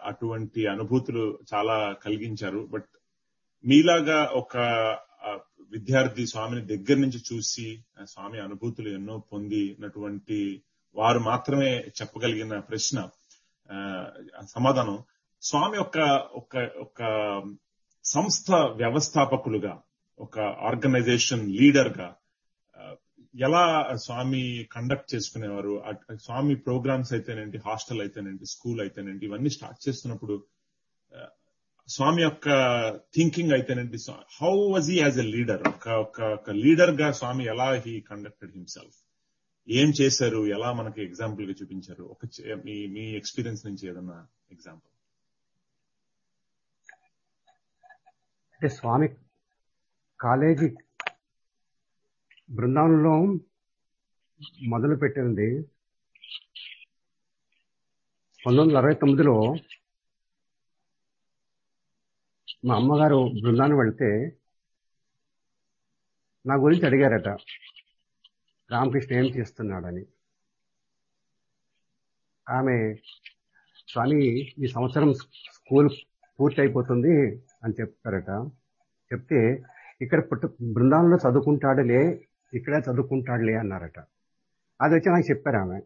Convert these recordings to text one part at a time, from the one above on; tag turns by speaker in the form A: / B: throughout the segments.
A: అటువంటి అనుభూతులు చాలా కలిగించారు బట్ మీలాగా ఒక ఆ, విద్యార్థి స్వామిని దగ్గర నుంచి చూసి ఆ స్వామి అనుభూతులు ఎన్నో పొందినటువంటి వారు మాత్రమే చెప్పగలిగిన ప్రశ్న ఆ, సమాధానం స్వామి ఒక ఒక ఒక సంస్థ వ్యవస్థాపకులుగా ఒక ఆర్గనైజేషన్ లీడర్ గా ఆ, ఎలా స్వామి కండక్ట్ చేసుకునేవారు అట్- స్వామి ప్రోగ్రామ్స్ అయితేనేంటి హాస్టల్ అయితేనేంటి స్కూల్ అయితేనేంటి ఇవన్నీ స్టార్ట్ చేస్తున్నప్పుడు ఆ, స్వామి యొక్క థింకింగ్ అయితేనేంటి how was he as a leader ఒక ఒక ఒక లీడర్ గా స్వామి ఎలా హీ కండక్టెడ్ హిమ్సెల్ఫ్ ఏం చేశారు ఎలా మనకి ఎగ్జాంపుల్ గా చూపించారు ఒక చే- మీ మీ ఎక్స్పీరియన్స్ నుంచి ఏదన్నా ఎగ్జాంపుల్
B: అంటే స్వామి కాలేజీ బృందావనంలో మొదలు పెట్టింది పంతొమ్మిది వందల అరవై తొమ్మిదిలో మా అమ్మగారు బృందాన్ని వెళ్తే నా గురించి అడిగారట రామకృష్ణ ఏం చేస్తున్నాడని ఆమె స్వామి ఈ సంవత్సరం స్కూల్ పూర్తి అయిపోతుంది అని చెప్తారట చెప్తే ఇక్కడ పుట్ట బృందావనంలో చదువుకుంటాడులే ఇక్కడే చదువుకుంటాడులే అన్నారట అది వచ్చి నాకు చెప్పారు ఆమె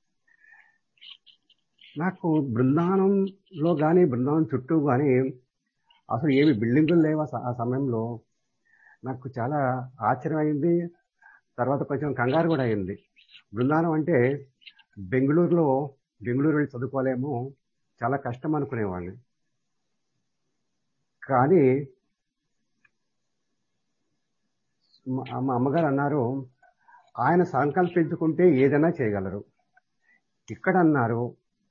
B: నాకు బృందావనంలో కానీ బృందావనం చుట్టూ కానీ అసలు ఏమి బిల్డింగులు లేవు ఆ స- ఆ సమయంలో నాకు చాలా ఆశ్చర్యం అయింది తర్వాత కొంచెం కంగారు కూడా అయింది బృందావనం అంటే బెంగళూరులో బెంగళూరు వెళ్ళి చదువుకోలేమో చాలా కష్టం అనుకునేవాడిని కానీ మా మా అమ్మగారు అన్నారు ఆయన సంకల్పించుకుంటే ఏదైనా చేయగలరు ఇక్కడ అన్నారు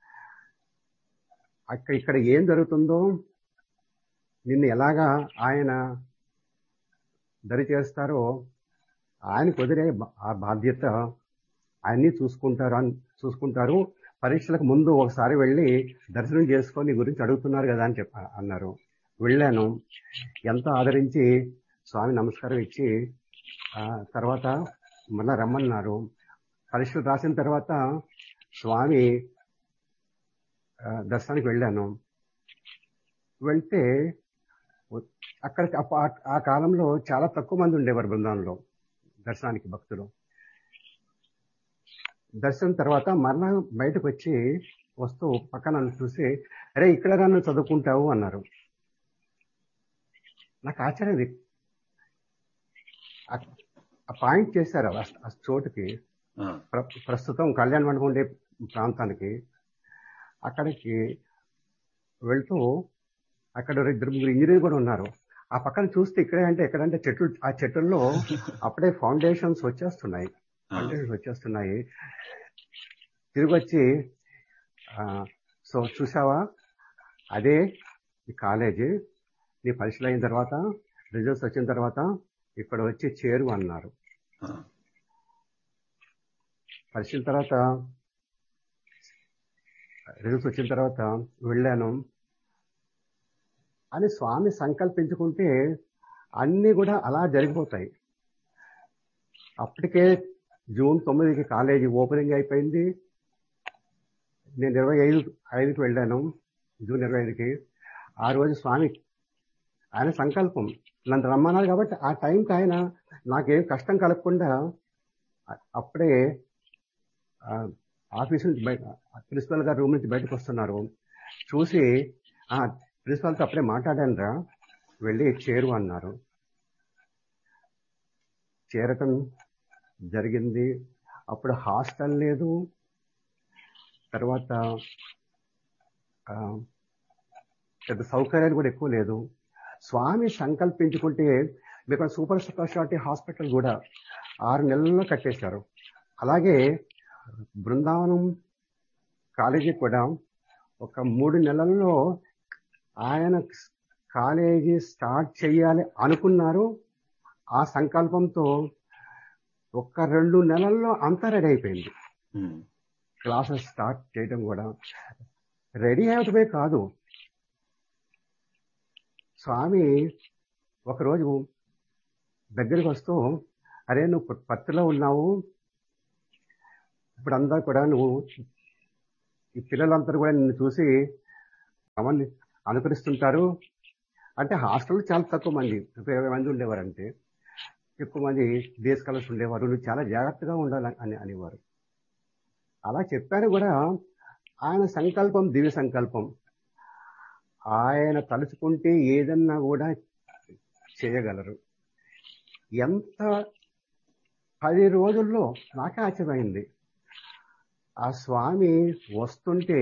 B: అక్కడ ఇక్కడ ఏం జరుగుతుందో నిన్ను ఎలాగా ఆయన దరి చేస్తారో ఆయన కుదిరే బా- ఆ బాధ్యత ఆయన్ని చూసుకుంటారు అని చూసుకుంటారు పరీక్షలకు ముందు ఒకసారి వెళ్ళి దర్శనం చేసుకొని నీ గురించి అడుగుతున్నారు కదా అని చెప్ప అన్నారు వెళ్ళాను ఎంతో ఆదరించి స్వామి నమస్కారం ఇచ్చి ఆ తర్వాత మళ్ళా రమ్మన్నారు పరీక్షలు రాసిన తర్వాత స్వామి ఆ, దర్శనానికి వెళ్ళాను వెళ్తే అక్కడ అప్ప- ఆ- ఆ కాలంలో చాలా తక్కువ మంది ఉండేవారు బృందంలో దర్శనానికి భక్తులు దర్శనం తర్వాత మరలా బయటకు వచ్చి వస్తూ పక్కన నన్ను చూసి అరే ఇక్కడ రా నువ్వు చదువుకుంటావు అన్నారు నాకు ఆశ్చర్యం ఇది. ఆ- ఆ పాయింట్ చేశారు ఆ- ఆ చోటుకి
A: ఆ,
B: ప్ర- ప్రస్తుతం కళ్యాణ మండపం ఉండే ప్రాంతానికి అక్కడికి వెళ్తూ అక్కడ ఒక ఇద్దరు ముగ్గురు ఇంజనీర్ కూడా ఉన్నారు ఆ పక్కన చూస్తే ఇక్కడే అంటే ఎక్కడంటే చెట్లు ఆ చెట్టుల్లో అప్పుడే ఫౌండేషన్స్ వచ్చేస్తున్నాయి
A: ఆ,
B: ఫౌండేషన్స్ వచ్చేస్తున్నాయి తిరిగి వచ్చి ఆ, సో చూసావా అదే ఈ కాలేజీ నీ పరీక్షలు అయిన తర్వాత రిజల్ట్స్ వచ్చిన తర్వాత ఇక్కడ వచ్చి చేరు అన్నారు
A: ఆ,
B: పరిచిన తర్వాత రిజల్ట్స్ వచ్చిన తర్వాత వెళ్ళాను అని స్వామి సంకల్పించుకుంటే అన్నీ కూడా అలా జరిగిపోతాయి అప్పటికే జూన్ తొమ్మిదికి కాలేజీ ఓపెనింగ్ అయిపోయింది నేను ఇరవై ఐదు ఐదుకి వెళ్ళాను జూన్ ఇరవై ఐదుకి ఆ రోజు స్వామి ఆయన సంకల్పం నన్ను రమ్మన్నారు కాబట్టి ఆ టైంకి ఆయన నాకేం కష్టం కలగకుండా అ- అప్పుడే ఆ, ఆఫీస్ నుంచి బయట ప్రిన్సిపల్ గారు రూమ్ నుంచి బయటకు వస్తున్నారు చూసి ఆ ప్రిన్సిపల్తో అప్పుడే మాట్లాడాను రా వెళ్ళి చేరు అన్నారు చేరటం జరిగింది అప్పుడు హాస్టల్ లేదు తర్వాత ఆ, పెద్ద సౌకర్యాలు కూడా ఎక్కువ లేదు స్వామి సంకల్పించుకుంటే మీకు సూపర్ స్పెషాలిటీ హాస్పిటల్ కూడా ఆరు నెలల్లో కట్టేశారు అలాగే బృందావనం కాలేజీ కూడా ఒక మూడు నెలల్లో ఆయన కాలేజీ స్టార్ట్ చేయాలి అనుకున్నారు ఆ సంకల్పంతో ఒక రెండు నెలల్లో అంతా రెడీ అయిపోయింది
A: ఉమ్,
B: క్లాసెస్ స్టార్ట్ చేయడం కూడా రెడీ అవటమే కాదు స్వామి ఒకరోజు దగ్గరికి వస్తూ అరే నువ్వు ప- పత్తిలో ఉన్నావు ఇప్పుడు అందరూ కూడా నువ్వు ఈ పిల్లలందరూ కూడా నిన్ను చూసి క్రమాన్ని అనుకరిస్తుంటారు అంటే హాస్టల్ చాలా తక్కువ మంది ఒక ఇరవై మంది ఉండేవారంటే ఎక్కువ మంది డే స్కాలర్స్ ఉండేవారు నువ్వు చాలా జాగ్రత్తగా ఉండాలి అని అనేవారు అలా చెప్పారు కూడా ఆయన సంకల్పం దివ్య సంకల్పం ఆయన తలుచుకుంటే ఏదన్నా కూడా చేయగలరు ఎంత పది రోజుల్లో నాకే ఆశ్చర్యమైంది ఆ స్వామి వస్తుంటే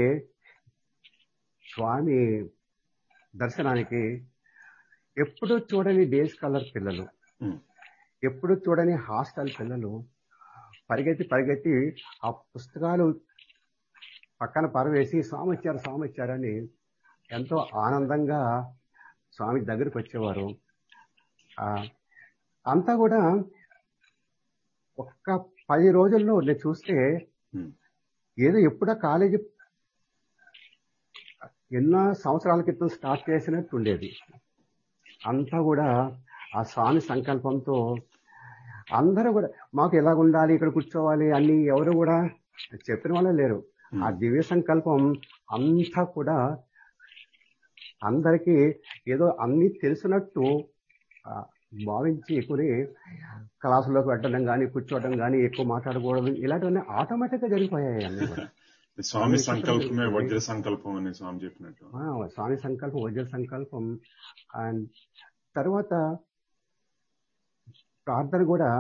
B: స్వామి దర్శనానికి ఎప్పుడు చూడని డే స్కాలర్ పిల్లలు
A: ఉమ్,
B: ఎప్పుడు చూడని హాస్టల్ పిల్లలు పరిగెత్తి పరిగెత్తి ఆ పుస్తకాలు పక్కన పరవేసి స్వామి వచ్చారు స్వామి వచ్చారని ఎంతో ఆనందంగా స్వామి దగ్గరికి వచ్చేవారు ఆ, అంతా కూడా ఒక్క పది రోజుల్లో నేను చూస్తే
A: ఉమ్,
B: ఏదో ఎప్పుడో కాలేజీ ఎన్నో సంవత్సరాల క్రితం స్టార్ట్ చేసినట్టు ఉండేది అంతా కూడా ఆ స్వామి సంకల్పంతో అందరూ కూడా మాకు ఎలా ఉండాలి ఇక్కడ కూర్చోవాలి అన్ని ఎవరు కూడా చెప్పిన వాళ్ళే లేరు ఆ దివ్య సంకల్పం అంతా కూడా అందరికీ ఏదో అన్ని తెలిసినట్టు ఆ, భావించి కొని క్లాసులోకి పెట్టడం కానీ కూర్చోవడం కానీ ఎక్కువ మాట్లాడకూడదు ఇలాంటివన్నీ ఆటోమేటిక్ గా జరిగిపోయాయి అన్ని కూడా
A: స్వామి సంకల్పమే వజ్ర సంకల్పం అని స్వామి చెప్పినట్టు
B: ఆ, స్వామి సంకల్పం వజ్ర సంకల్పం అండ్ తర్వాత ప్రార్థన కూడా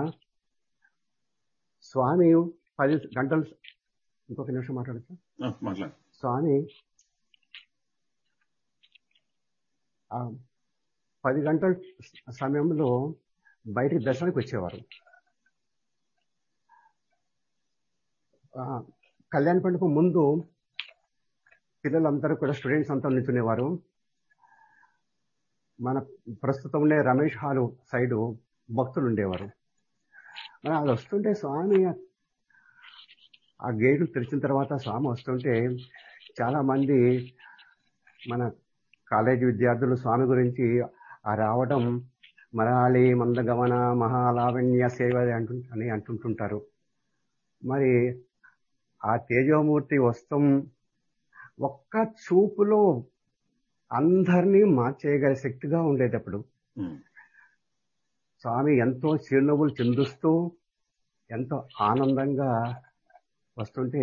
B: స్వామి పది గంటలు ఇంకొక నిమిషం మాట్లాడచ్చు
A: ఆ, మాట్లాడు
B: స్వామి ఆ పది గంటల సమయంలో బయటికి దర్శనానికి వచ్చేవారు ఆ, కళ్యాణ పండుగ ముందు పిల్లలందరూ కూడా స్టూడెంట్స్ అంతా నిల్చునేవారు మన ప్రస్తుతం ఉండే రమేష్ హాలు సైడు భక్తులు ఉండేవారు మరి అది వస్తుంటే స్వామి ఆ గేట్లు తెరిచిన తర్వాత స్వామి వస్తుంటే చాలా మంది మన కాలేజీ విద్యార్థులు స్వామి గురించి ఆ రావడం మరాళి మందగమన మహాలావణ్య సేవ అంటు అని అంటుంటుంటారు మరి ఆ తేజోమూర్తి వస్తం ఒక్క చూపులో అందరినీ మార్చేయగల శక్తిగా ఉండేటప్పుడు
A: ఉమ్,
B: స్వామి ఎంతో చిరునవ్వులు చిందుస్తూ ఎంతో ఆనందంగా వస్తుంటే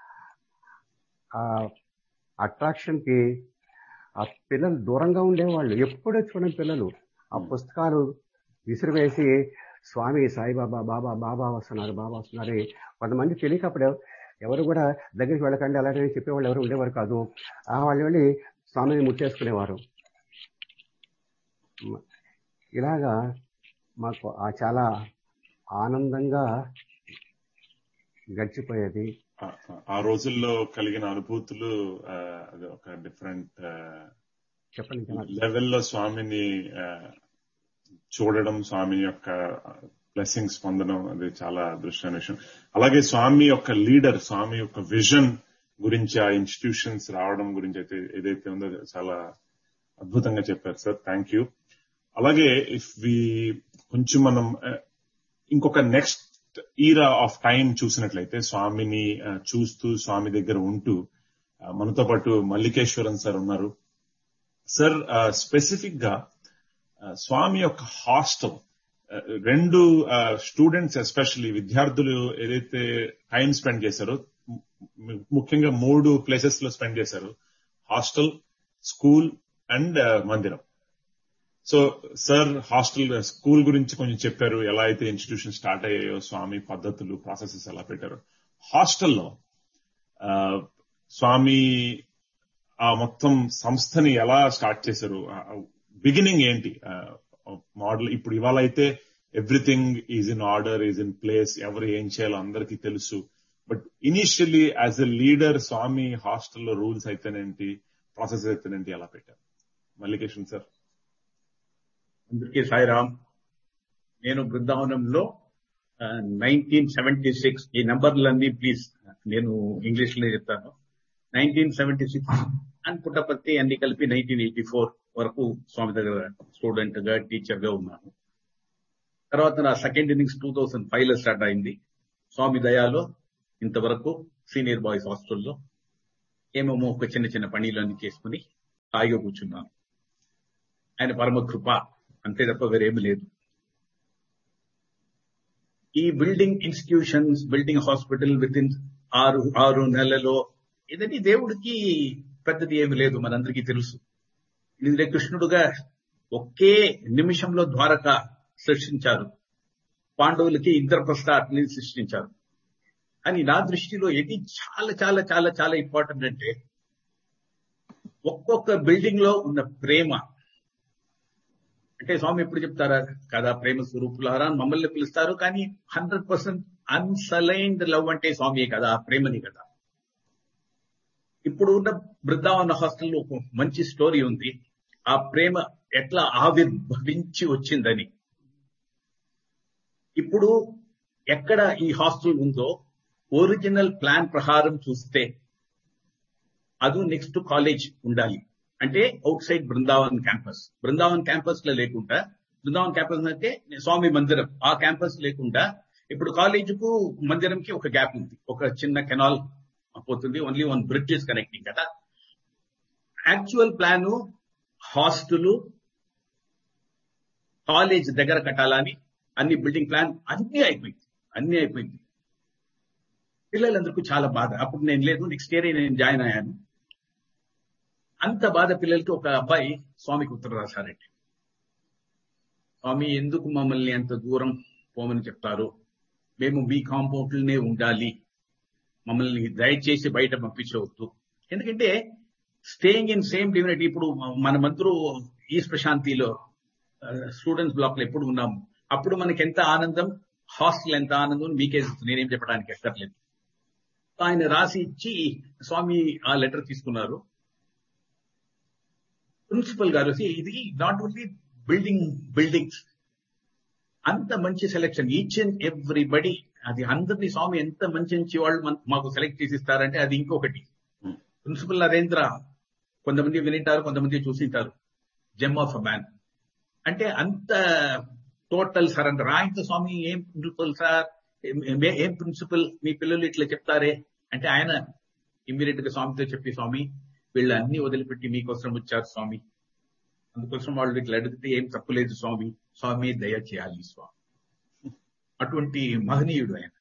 B: ఆ అట్రాక్షన్ కి ఆ పిల్లలు దూరంగా ఉండేవాళ్ళు ఎప్పుడూ చూడని పిల్లలు ఆ పుస్తకాలు విసిరివేసి స్వామి సాయిబాబా బాబా బాబా వస్తున్నారు బాబా వస్తున్నారు కొంతమంది తెలియక అప్పుడు ఎవరు కూడా దగ్గరికి వెళ్ళకండి అలాంటివి చెప్పేవాళ్ళు ఎవరు ఉండేవారు కాదు ఆ వాళ్ళు వెళ్ళి స్వామిని ముట్టేసుకునేవారు మ- ఇలాగా మాకు ఆ చాలా ఆనందంగా గడిచిపోయేది
A: ఆ- ఆ- ఆ రోజుల్లో కలిగిన అనుభూతులు ఆ, అది ఒక డిఫరెంట్
B: చెప్పండి ఇంకా నాకు.
A: లెవెల్లో స్వామిని ఆ, చూడడం స్వామి యొక్క బ్లెస్సింగ్స్ పొందడం అది చాలా అదృష్టమైన విషయం అలాగే స్వామి యొక్క లీడర్ స్వామి యొక్క విజన్ గురించి ఆ ఇన్స్టిట్యూషన్స్ రావడం గురించి అయితే ఏదైతే ఉందో అది చాలా అద్భుతంగా చెప్పారు సార్ థ్యాంక్ యూ అలాగే ఇఫ్ వి కొంచెం మనం ఆ, ఇంకొక నెక్స్ట్ ఈరా ఆఫ్ టైం చూసినట్లయితే స్వామిని ఆ, చూస్తూ స్వామి దగ్గర ఉంటూ ఆ, మనతో పాటు మల్లికేశ్వరన్ సార్ ఉన్నారు సార్ స్పెసిఫిక్ గా ఆ, స్వామి యొక్క హాస్టల్ ఆ, రెండు స్టూడెంట్స్ ఎస్పెషల్లీ విద్యార్థులు ఏదైతే టైం స్పెండ్ చేశారో ము- ముఖ్యంగా మూడు ప్లేసెస్ లో స్పెండ్ చేశారు హాస్టల్ స్కూల్ అండ్ మందిరం సో సార్ హాస్టల్ స్కూల్ గురించి కొంచెం చెప్పారు ఎలా అయితే ఇన్స్టిట్యూషన్ స్టార్ట్ అయ్యాయో స్వామి పద్ధతులు ప్రాసెసెస్ ఎలా పెట్టారు హాస్టల్లో ఆ, స్వామి ఆ మొత్తం సంస్థని ఎలా స్టార్ట్ చేశారు బిగినింగ్ ఏంటి మోడల్ ఇప్పుడు ఇవాళ అయితే everything is in order is in place ఎవరు ఏం చేయాలో అందరికీ తెలుసు but initially as a leader Swami హాస్టల్లో రూల్స్ అయితేనేంటి ప్రాసెస్ అయితేనేంటి ఎలా పెట్టారు మల్లికేషన్ సార్
C: అందరికీ సాయిరామ్ నేను బృందావనంలో నైన్టీన్ సెవెంటీ సిక్స్ ఈ నంబర్లన్నీ ప్లీజ్ నేను ఇంగ్లీష్ లో చెప్తాను nineteen seventy six and Puttaparthi అన్ని కలిపి నైన్టీన్ ఎయిటీ ఫోర్ వరకు స్వామి దగ్గర స్టూడెంట్ గా టీచర్ గా ఉన్నాను తర్వాత నా second innings two thousand five లో స్టార్ట్ అయింది స్వామి దయాలో ఇంతవరకు సీనియర్ బాయ్స్ హాస్టల్లో ఏమేమో ఒక చిన్న చిన్న పనులన్నీ చేసుకుని హాయిగా కూర్చున్నాను ఆయన పరమ కృప అంతే తప్ప వేరేమి లేదు ఈ building institutions building hospital within ఆరు ఆరు నెలలో ఇదని దేవుడికి పెద్దది ఏమి లేదు మనందరికీ తెలుసు ఇది కృష్ణుడుగా ఒకే నిమిషంలో ద్వారక సృష్టించారు పాండవులకి ఇంద్రప్రస్థాన్ని సృష్టించారు అని నా దృష్టిలో ఇది చాలా చాలా చాలా చాలా ఇంపార్టెంట్ అంటే ఒక్కొక్క బిల్డింగ్ లో ఉన్న ప్రేమ అంటే స్వామి ఎప్పుడు చెప్తారా కదా ప్రేమ స్వరూపులారా అని మమ్మల్ని పిలుస్తారు కానీ హండ్రెడ్ పర్సెంట్ అన్సలైన్డ్ లవ్ అంటే స్వామి కదా ఆ ప్రేమని కదా ఇప్పుడు ఉన్న బృందావన హాస్టల్లో ఒక మంచి స్టోరీ ఉంది ఆ ప్రేమ ఎట్లా ఆవిర్భవించి వచ్చిందని ఇప్పుడు ఎక్కడ ఈ హాస్టల్ ఉందో ఒరిజినల్ ప్లాన్ ప్రకారం చూస్తే అది నెక్స్ట్ కాలేజ్ ఉండాలి అంటే outside Brindavan campus Brindavan campus లో లేకుండా బృందావన్ క్యాంపస్ అంటే స్వామి మందిరం ఆ క్యాంపస్ లేకుండా ఇప్పుడు కాలేజ్ కు మందిరంకి ఒక గ్యాప్ ఉంది ఒక చిన్న కెనాల్ పోతుంది only one bridge is connecting కదా యాక్చువల్ ప్లాన్ హాస్టల్ కాలేజ్ దగ్గర కట్టాలని అన్ని బిల్డింగ్ ప్లాన్ అన్ని అయిపోయింది అన్ని అయిపోయింది పిల్లలందరికీ చాలా బాధ అప్పుడు నేను లేదు నెక్స్ట్ ఇయర్ నేను జాయిన్ అయ్యాను అంత బాధ పిల్లలకి ఒక అబ్బాయి స్వామికి ఉత్తరం రాశారండి స్వామి ఎందుకు మమ్మల్ని అంత దూరం పోమని చెప్తారు మేము మీ కాంపౌండ్లోనే ఉండాలి మమ్మల్ని దయచేసి బయట పంపించవద్దు ఎందుకంటే స్టేయింగ్ ఇన్ సేమ్ డివినిటీ ఇప్పుడు మనమందరూ ఈస్ట్ ప్రశాంతిలో స్టూడెంట్స్ బ్లాక్ లో ఎప్పుడు ఉన్నాము అప్పుడు మనకి ఎంత ఆనందం హాస్టల్ ఎంత ఆనందం మీకే నేనేం చెప్పడానికి ఎక్కర్లేదు ఆయన రాసి ఇచ్చి స్వామి ఆ లెటర్ తీసుకున్నారు ప్రిన్సిపల్ గారు ఇది నాట్ ఓన్లీ బిల్డింగ్ బిల్డింగ్స్ అంత మంచి సెలెక్షన్ ఈచ్ అండ్ ఎవ్రీబడి అది అందరినీ స్వామి ఎంత మంచి మంచి వాళ్ళు మాకు సెలెక్ట్ చేసి ఇస్తారంటే అది ఇంకొకటి ప్రిన్సిపల్ నరేంద్ర కొంతమంది వినింటారు కొంతమంది చూసింటారు జెమ్ ఆఫ్ అ మ్యాన్ అంటే అంత టోటల్ సరెండర్ ఆయనతో స్వామి ఏం ప్రిన్సిపల్ సార్ ఏం ప్రిన్సిపల్ మీ పిల్లలు ఇట్లా చెప్తారే అంటే ఆయన ఇమ్మీడియట్ గా స్వామితో చెప్పి స్వామి వీళ్ళు అన్ని వదిలిపెట్టి మీకోసం వచ్చారు స్వామి అందుకోసం వాళ్ళు ఇట్లా అడిగితే ఏం తప్పులేదు స్వామి స్వామి దయ చేయాలి స్వామి అటువంటి మహనీయుడు ఆయన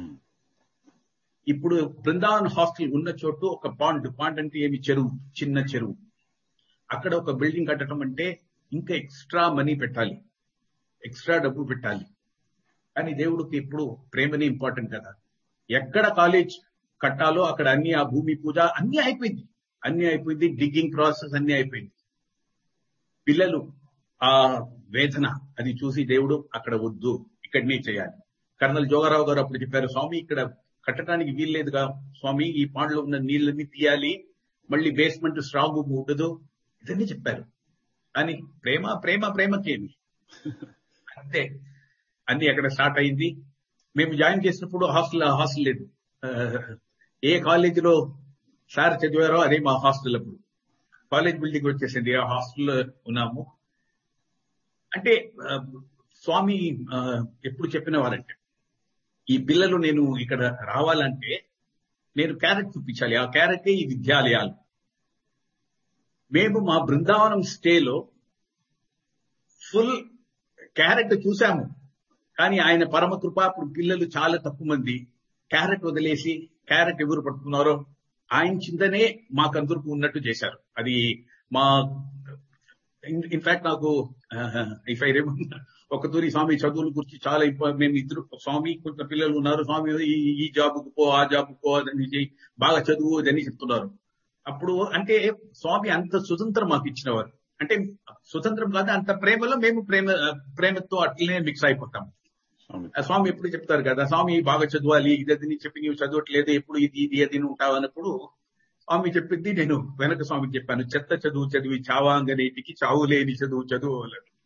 C: ఇప్పుడు బృందావన్ హాస్టల్ ఉన్న చోటు ఒక పాండ్ పాండ్ అంటే ఏమి చెరువు చిన్న చెరువు అక్కడ ఒక బిల్డింగ్ కట్టడం అంటే ఇంకా ఎక్స్ట్రా మనీ పెట్టాలి ఎక్స్ట్రా డబ్బు పెట్టాలి కానీ దేవుడికి ఇప్పుడు ప్రేమనే ఇంపార్టెంట్ కదా ఎక్కడ కాలేజ్ కట్టాలో అక్కడ అన్ని ఆ భూమి పూజ అన్ని అయిపోయింది అన్ని అయిపోయింది డిగ్గింగ్ ప్రాసెస్ అన్ని అయిపోయింది పిల్లలు ఆ వేదన అది చూసి దేవుడు అక్కడ వద్దు ఇక్కడనే చేయాలి కర్నల్ జోగారావు గారు అప్పుడు చెప్పారు స్వామి ఇక్కడ కట్టడానికి వీల్లేదుగా స్వామి ఈ పాండ్లో ఉన్న నీళ్ళని తీయాలి మళ్ళీ బేస్మెంట్ స్ట్రాంగ్ ఉండదు ఇదన్నీ చెప్పారు కానీ ప్రేమ ప్రేమ ప్రేమకేమి అంతే అన్ని అక్కడ స్టార్ట్ అయింది మేము జాయిన్ చేసినప్పుడు హాస్టల్ హాస్టల్ లేదు ఏ కాలేజీలో సార్ చదివారో అదే మా హాస్టల్ అప్పుడు కాలేజ్ బిల్డింగ్ వచ్చేసింది ఆ హాస్టల్లో ఉన్నాము అంటే స్వామి ఎప్పుడు చెప్పిన వారంటే ఈ పిల్లలు నేను ఇక్కడ రావాలంటే నేను క్యారెట్ చూపించాలి ఆ క్యారెటే ఈ విద్యాలయాలు మేము మా బృందావనం స్టేలో ఫుల్ క్యారెట్ చూసాము కానీ ఆయన పరమ కృప అప్పుడు పిల్లలు చాలా తక్కువ మంది క్యారెట్ వదిలేసి క్యారెట్ ఎవరు పట్టుకున్నారో ఆయన చింతనే మాకందరికి ఉన్నట్టు చేశారు అది మా ఇన్ఫాక్ట్ నాకు ఇఫ్ ఐ రిమెంబర్ ఒక తూరి స్వామి చదువుల గురించి చాలా మేము ఇద్దరు స్వామి కొంత పిల్లలు ఉన్నారు స్వామి ఈ జాబ్కు పో ఆ జాబ్కు పో అని బాగా చదువు అని చెప్తున్నారు అప్పుడు అంటే స్వామి అంత స్వతంత్రం మాకు ఇచ్చినవారు అంటే స్వతంత్రం కాదు అంత ప్రేమలో మేము ప్రేమ ప్రేమతో అట్లనే మిక్స్ అయిపోతాం స్వామి ఎప్పుడు చెప్తారు కదా స్వామి బాగా చదవాలి ఇది చెప్పి నీవు చదవట్లేదు ఎప్పుడు ఇది ఇది అది ఉంటావు అన్నప్పుడు స్వామి చెప్పింది నేను వెనక స్వామికి చెప్పాను చెత్త చదువు చదివి చావాంగనేటికి చావు లేని చదువు చదువు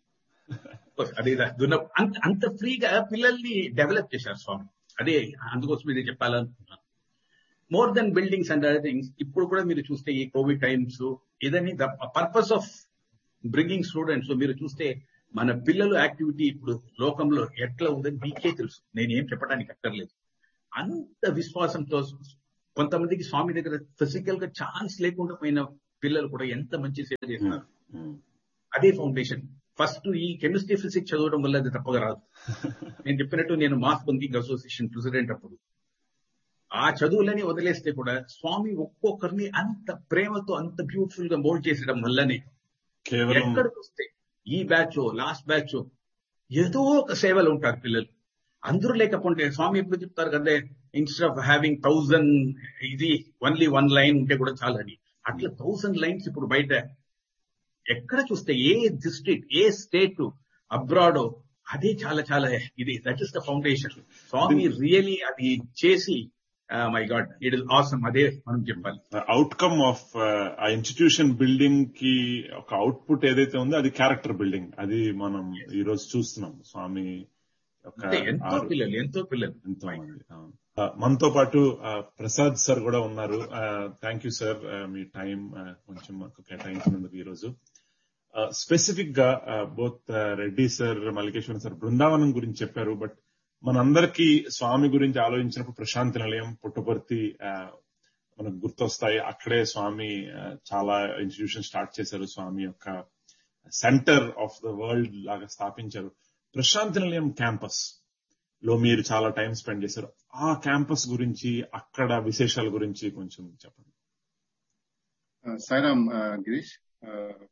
C: అదే దున్న అంత అంత ఫ్రీగా పిల్లల్ని డెవలప్ చేశారు స్వామి అదే అందుకోసం ఇది చెప్పాలనుకున్నాను more then buildings and other things ఇప్పుడు కూడా మీరు చూస్తే ఈ కోవిడ్ టైమ్స్ ఇదని the purpose of bringing students మీరు చూస్తే మన పిల్లలు యాక్టివిటీ ఇప్పుడు లోకంలో ఎట్లా ఉందని మీకే తెలుసు నేనేం చెప్పడానికి అక్కర్లేదు అంత విశ్వాసంతో కొంతమందికి స్వామి దగ్గర ఫిజికల్ గా ఛాన్స్ లేకుండా పోయిన పిల్లలు కూడా ఎంత మంచి సేవ చేస్తున్నారు
A: ఉమ్.
C: అదే ఫౌండేషన్ ఫస్ట్ ఈ కెమిస్ట్రీ ఫిజిక్స్ చదవడం వల్ల అది తప్పగా రాదు నేను చెప్పినట్టు నేను మాస్ బంకింగ్ అసోసియేషన్ ప్రెసిడెంట్ అప్పుడు ఆ చదువులని వదిలేస్తే కూడా స్వామి ఒక్కొక్కరిని అంత ప్రేమతో అంత బ్యూటిఫుల్ గా మోల్డ్ చేసడం వల్లనే
A: కేవలం
C: ఎక్కడికి వస్తే ఈ బ్యాచ్ లాస్ట్ బ్యాచ్ ఏదో ఒక సేవలు ఉంటారు పిల్లలు అందరూ లేకపోతే స్వామి ఎప్పుడు చెప్తారు కదా ఇన్స్టెడ్ ఆఫ్ హ్యావింగ్ థౌజండ్ ఇది ఓన్లీ వన్ లైన్ ఉంటే కూడా చాలని అట్లా థౌసండ్ లైన్స్ ఇప్పుడు బయట ఎక్కడ చూస్తే ఏ డిస్ట్రిక్ట్ ఏ స్టేట్ అబ్రాడ్ అదే చాలా చాలా ఇది that is the foundation Swami really అది చేసి my god it is awesome అదే మనం చెప్పాలి
A: అవుట్కమ్ ఆఫ్ ఆ ఇన్స్టిట్యూషన్ బిల్డింగ్ కి ఒక అవుట్పుట్ ఏదైతే ఉందో అది క్యారెక్టర్ బిల్డింగ్ అది మనం ఈ రోజు చూస్తున్నాం స్వామి యొక్క
C: అంతే ఎంతో
A: ఆరు-
C: పిల్లలు ఎంతో పిల్లలు
A: ఎంతో మంది అవును. ఆ, మనతో పాటు ఆ, ప్రసాద్ సార్ కూడా ఉన్నారు థ్యాంక్ యూ సార్ మీ టైం కొంచెం మాకు కేటాయించినందుకు ఈ రోజు స్పెసిఫిక్ గా both Reddy sir Mallikeswara sir Brindavanam గురించి చెప్పారు బట్ మనందరికీ స్వామి గురించి ఆలోచించినప్పుడు ప్రశాంతి నిలయం పుట్టపర్తి ఆ, మనకు గుర్తొస్తాయి అక్కడే స్వామి ఆ, చాలా ఇన్స్టిట్యూషన్ స్టార్ట్ చేశారు స్వామి యొక్క సెంటర్ ఆఫ్ ద వరల్డ్ లాగా స్థాపించారు ప్రశాంతి నిలయం క్యాంపస్ లో మీరు చాలా టైం స్పెండ్ చేశారు ఆ క్యాంపస్ గురించి అక్కడ విశేషాల గురించి కొంచెం చెప్పండి
D: సాయిరామ్ ఆ, గిరీష్ ఆ,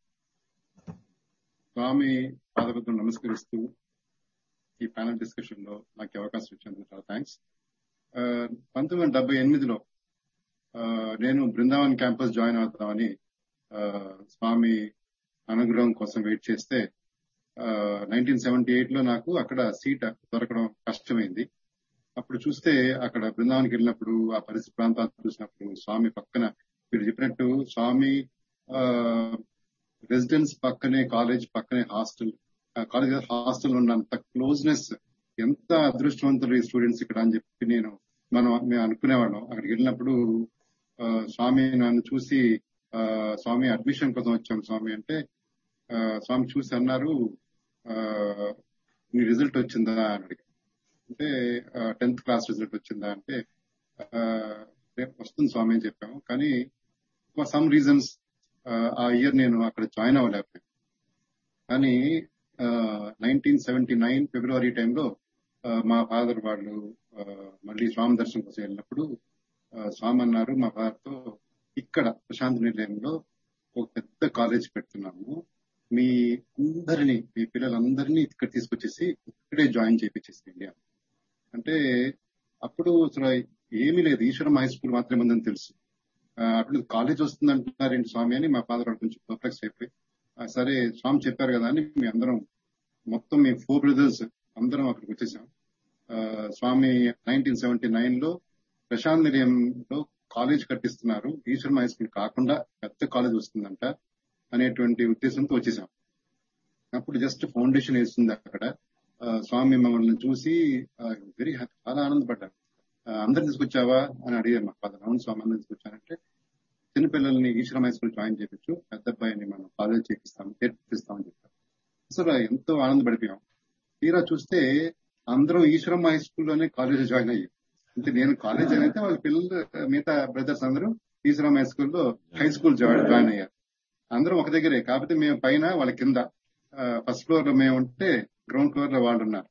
D: స్వామి పాదపద్రం నమస్కరిస్తూ ఈ ప్యానల్ డిస్కషన్ లో నాకు ఈ అవకాశం ఇచ్చినందుకు చాలా థ్యాంక్స్ పంతొమ్మిది వందల డెబ్బై ఎనిమిదిలో ఆ, నేను బృందావన్ క్యాంపస్ జాయిన్ అవుతామని ఆ, స్వామి అనుగ్రహం కోసం వెయిట్ చేస్తే నైన్టీన్ సెవెంటీ ఎయిట్ లో నాకు అక్కడ సీట్ దొరకడం కష్టమైంది అప్పుడు చూస్తే అక్కడ బృందావనికి వెళ్ళినప్పుడు ఆ పరిస్థితి ప్రాంతాలు చూసినప్పుడు స్వామి పక్కన మీరు చెప్పినట్టు స్వామి రెసిడెన్స్ పక్కనే కాలేజ్ పక్కనే హాస్టల్ కాలేజ్ హాస్టల్ ఉన్నంత క్లోజ్నెస్ ఎంత అదృష్టవంతులు ఈ స్టూడెంట్స్ ఇక్కడ అని చెప్పి నేను మనం మేము అనుకునేవాళ్ళం అక్కడికి వెళ్ళినప్పుడు ఆ, స్వామి నన్ను చూసి ఆ, స్వామి అడ్మిషన్ కోసం వచ్చాం స్వామి అంటే ఆ, స్వామి చూసి అన్నారు ఆ, నీ రిజల్ట్ వచ్చిందా అని అడిగారు అంటే టెన్త్ క్లాస్ రిజల్ట్ వచ్చిందా అంటే ఆ, రేపు వస్తుంది స్వామి అని చెప్పాము కానీ ఫర్ సమ్ రీజన్స్ ఆ ఇయర్ నేను అక్కడ జాయిన్ అవ్వలేకపోయాను కానీ నైన్టీన్ సెవెంటీ నైన్ ఫిబ్రవరి టైంలో మా ఫాదర్ వాళ్ళు ఆ, మళ్ళీ స్వామి దర్శనం కోసం వెళ్ళినప్పుడు ఆ, స్వామి అన్నారు మా ఫాదర్ తో ఇక్కడ ప్రశాంత్ నిలయంలో ఒక పెద్ద కాలేజ్ పెడుతున్నాము మీ అందరినీ మీ పిల్లలందరినీ ఇక్కడ తీసుకొచ్చేసి ఇక్కడే జాయిన్ చేయించేసేయండి అని. అంటే అప్పుడు అసలు ఏమీ లేదు ఈశ్వరం హై స్కూల్ మాత్రమే ఉందని తెలుసు ఆ, అప్పుడు కాలేజ్ వస్తుంది అంటున్నారేంటి స్వామి అని మా ఫాదర్ వాడు కొంచెం పర్ప్లెక్స్ అయిపోయి "ఆ, సరే స్వామి చెప్పారు కదా అని మీ అందరం మొత్తం మీ ఫోర్ బ్రదర్స్ అందరం అక్కడికి వచ్చేసాం ఆ, స్వామి నైన్టీన్ సెవెంటీ నైన్ లో ప్రశాంత్ నిలయంలో కాలేజ్ కట్టిస్తున్నారు ఈశ్వరం హై స్కూల్ కాకుండా పెద్ద కాలేజ్ వస్తుందంట అనేటువంటి ఉద్దేశంతో వచ్చేసాం అప్పుడు జస్ట్ ఫౌండేషన్ వేస్తుంది అక్కడ ఆ, స్వామి మమ్మల్ని చూసి వెరీ చాలా ఆనందపడ్డారు ఆ, అందరిని తీసుకొచ్చావా అని అడిగారు మా ఫాదర్ అవును స్వామి అందరిని తీసుకొచ్చానంటే చిన్నపిల్లల్ని ఈశ్వరం హై స్కూల్ జాయిన్ చేయించు పెద్ద అబ్బాయిని మనం కాలేజ్ చేపిస్తాం చేర్పిస్తామని చెప్పారు అసలు ఎంతో ఆనందపడిపోయాం తీరా చూస్తే అందరం ఈశ్వరం హై స్కూల్లోనే కాలేజ్ జాయిన్ అయ్యాం అంటే నేను కాలేజ్ అని అయితే వాళ్ళ పిల్లలు మిగతా బ్రదర్స్ అందరూ ఈశ్వరం హై స్కూల్లో హై స్కూల్ జాయిన్ అయ్యారు అందరం ఒక దగ్గరే కాకపోతే మేము పైన వాళ్ళ కింద ఫస్ట్ ఫ్లోర్ లో మేము ఉంటే గ్రౌండ్ ఫ్లోర్ లో వాళ్ళు ఉన్నారు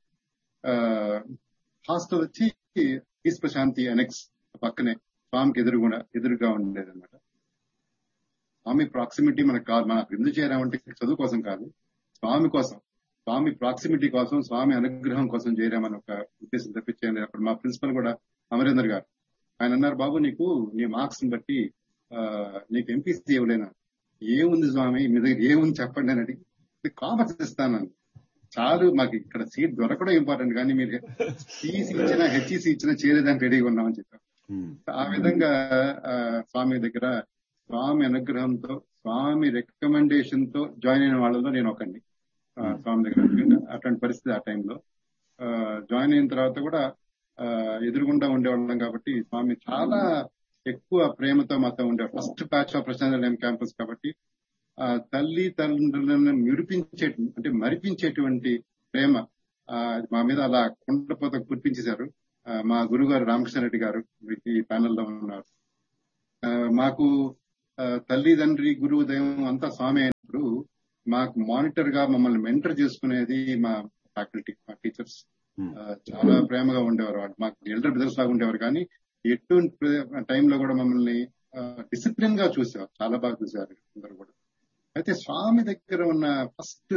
D: హాస్టల్ వచ్చి ఈస్ట్ ప్రశాంతి అనెక్స్ పక్కనే స్వామికి ఎదురుగుండా ఎదురుగా ఉండేది అనమాట స్వామి ప్రాక్సిమిటీ మనకు కాదు మనకు ఎందుకు చేరామంటే చదువు కోసం కాదు స్వామి కోసం స్వామి ప్రాక్సిమిటీ కోసం స్వామి అనుగ్రహం కోసం చేరామని ఒక ఉద్దేశం తప్పించేయండి అప్పుడు మా ప్రిన్సిపల్ కూడా అమరేందర్ గారు ఆయన అన్నారు బాబు నీకు నీ మార్క్స్ ని బట్టి ఆ, నీకు ఎంపీసీ ఇవ్వలేనా ఏముంది స్వామి మీ దగ్గర ఏముంది చెప్పండి అని అడిగి కామర్స్ ఇస్తాను చాలు మాకు ఇక్కడ సీట్ దొరకడం ఇంపార్టెంట్ కానీ మీరు సిఈసి ఇచ్చినా హెచ్ఈసి ఇచ్చినా చేరేదానికి రెడీగా ఉన్నామని చెప్పారు
A: ఉమ్,
D: ఆ విధంగా ఆ, స్వామి దగ్గర స్వామి అనుగ్రహంతో స్వామి రికమెండేషన్ తో జాయిన్ అయిన వాళ్ళలో నేను ఒకండి ఆ, స్వామి దగ్గర ఎందుకంటే అట్లాంటి పరిస్థితి ఆ టైంలో జాయిన్ అయిన తర్వాత కూడా ఆ, ఎదురుగుండా ఉండేవాళ్ళం కాబట్టి స్వామి చాలా ఎక్కువ ప్రేమతో మాతో ఉండేవాడు first batch of Prasanth campus కాబట్టి ఆ తల్లి తండ్రులను మురిపించే అంటే మరిపించేటువంటి ప్రేమ ఆ, మా మీద అలా కుండపోత కురిపించేశారు ఆ, మా గురుగారు రామకృష్ణ రెడ్డి గారు ఈ ప్యానెల్ లో ఉన్నారు ఆ, మాకు ఆ, తల్లిదండ్రి గురువు దైవం అంతా స్వామి అయినప్పుడు మాకు మానిటర్ గా మమ్మల్ని మెంటర్ చేసుకునేది మా ఫ్యాకల్టీ మా టీచర్స్
A: Hmm.
D: చాలా ప్రేమగా ఉండేవారు వాళ్ళు మాకు ఎల్డర్ బ్రదర్స్ లాగా ఉండేవారు కానీ ఎటువంటి టైంలో కూడా మమ్మల్ని డిసిప్లిన్ గా చూసేవారు చాలా బాగా చూసేవారు అందరూ కూడా అయితే స్వామి దగ్గర ఉన్న ఫస్ట్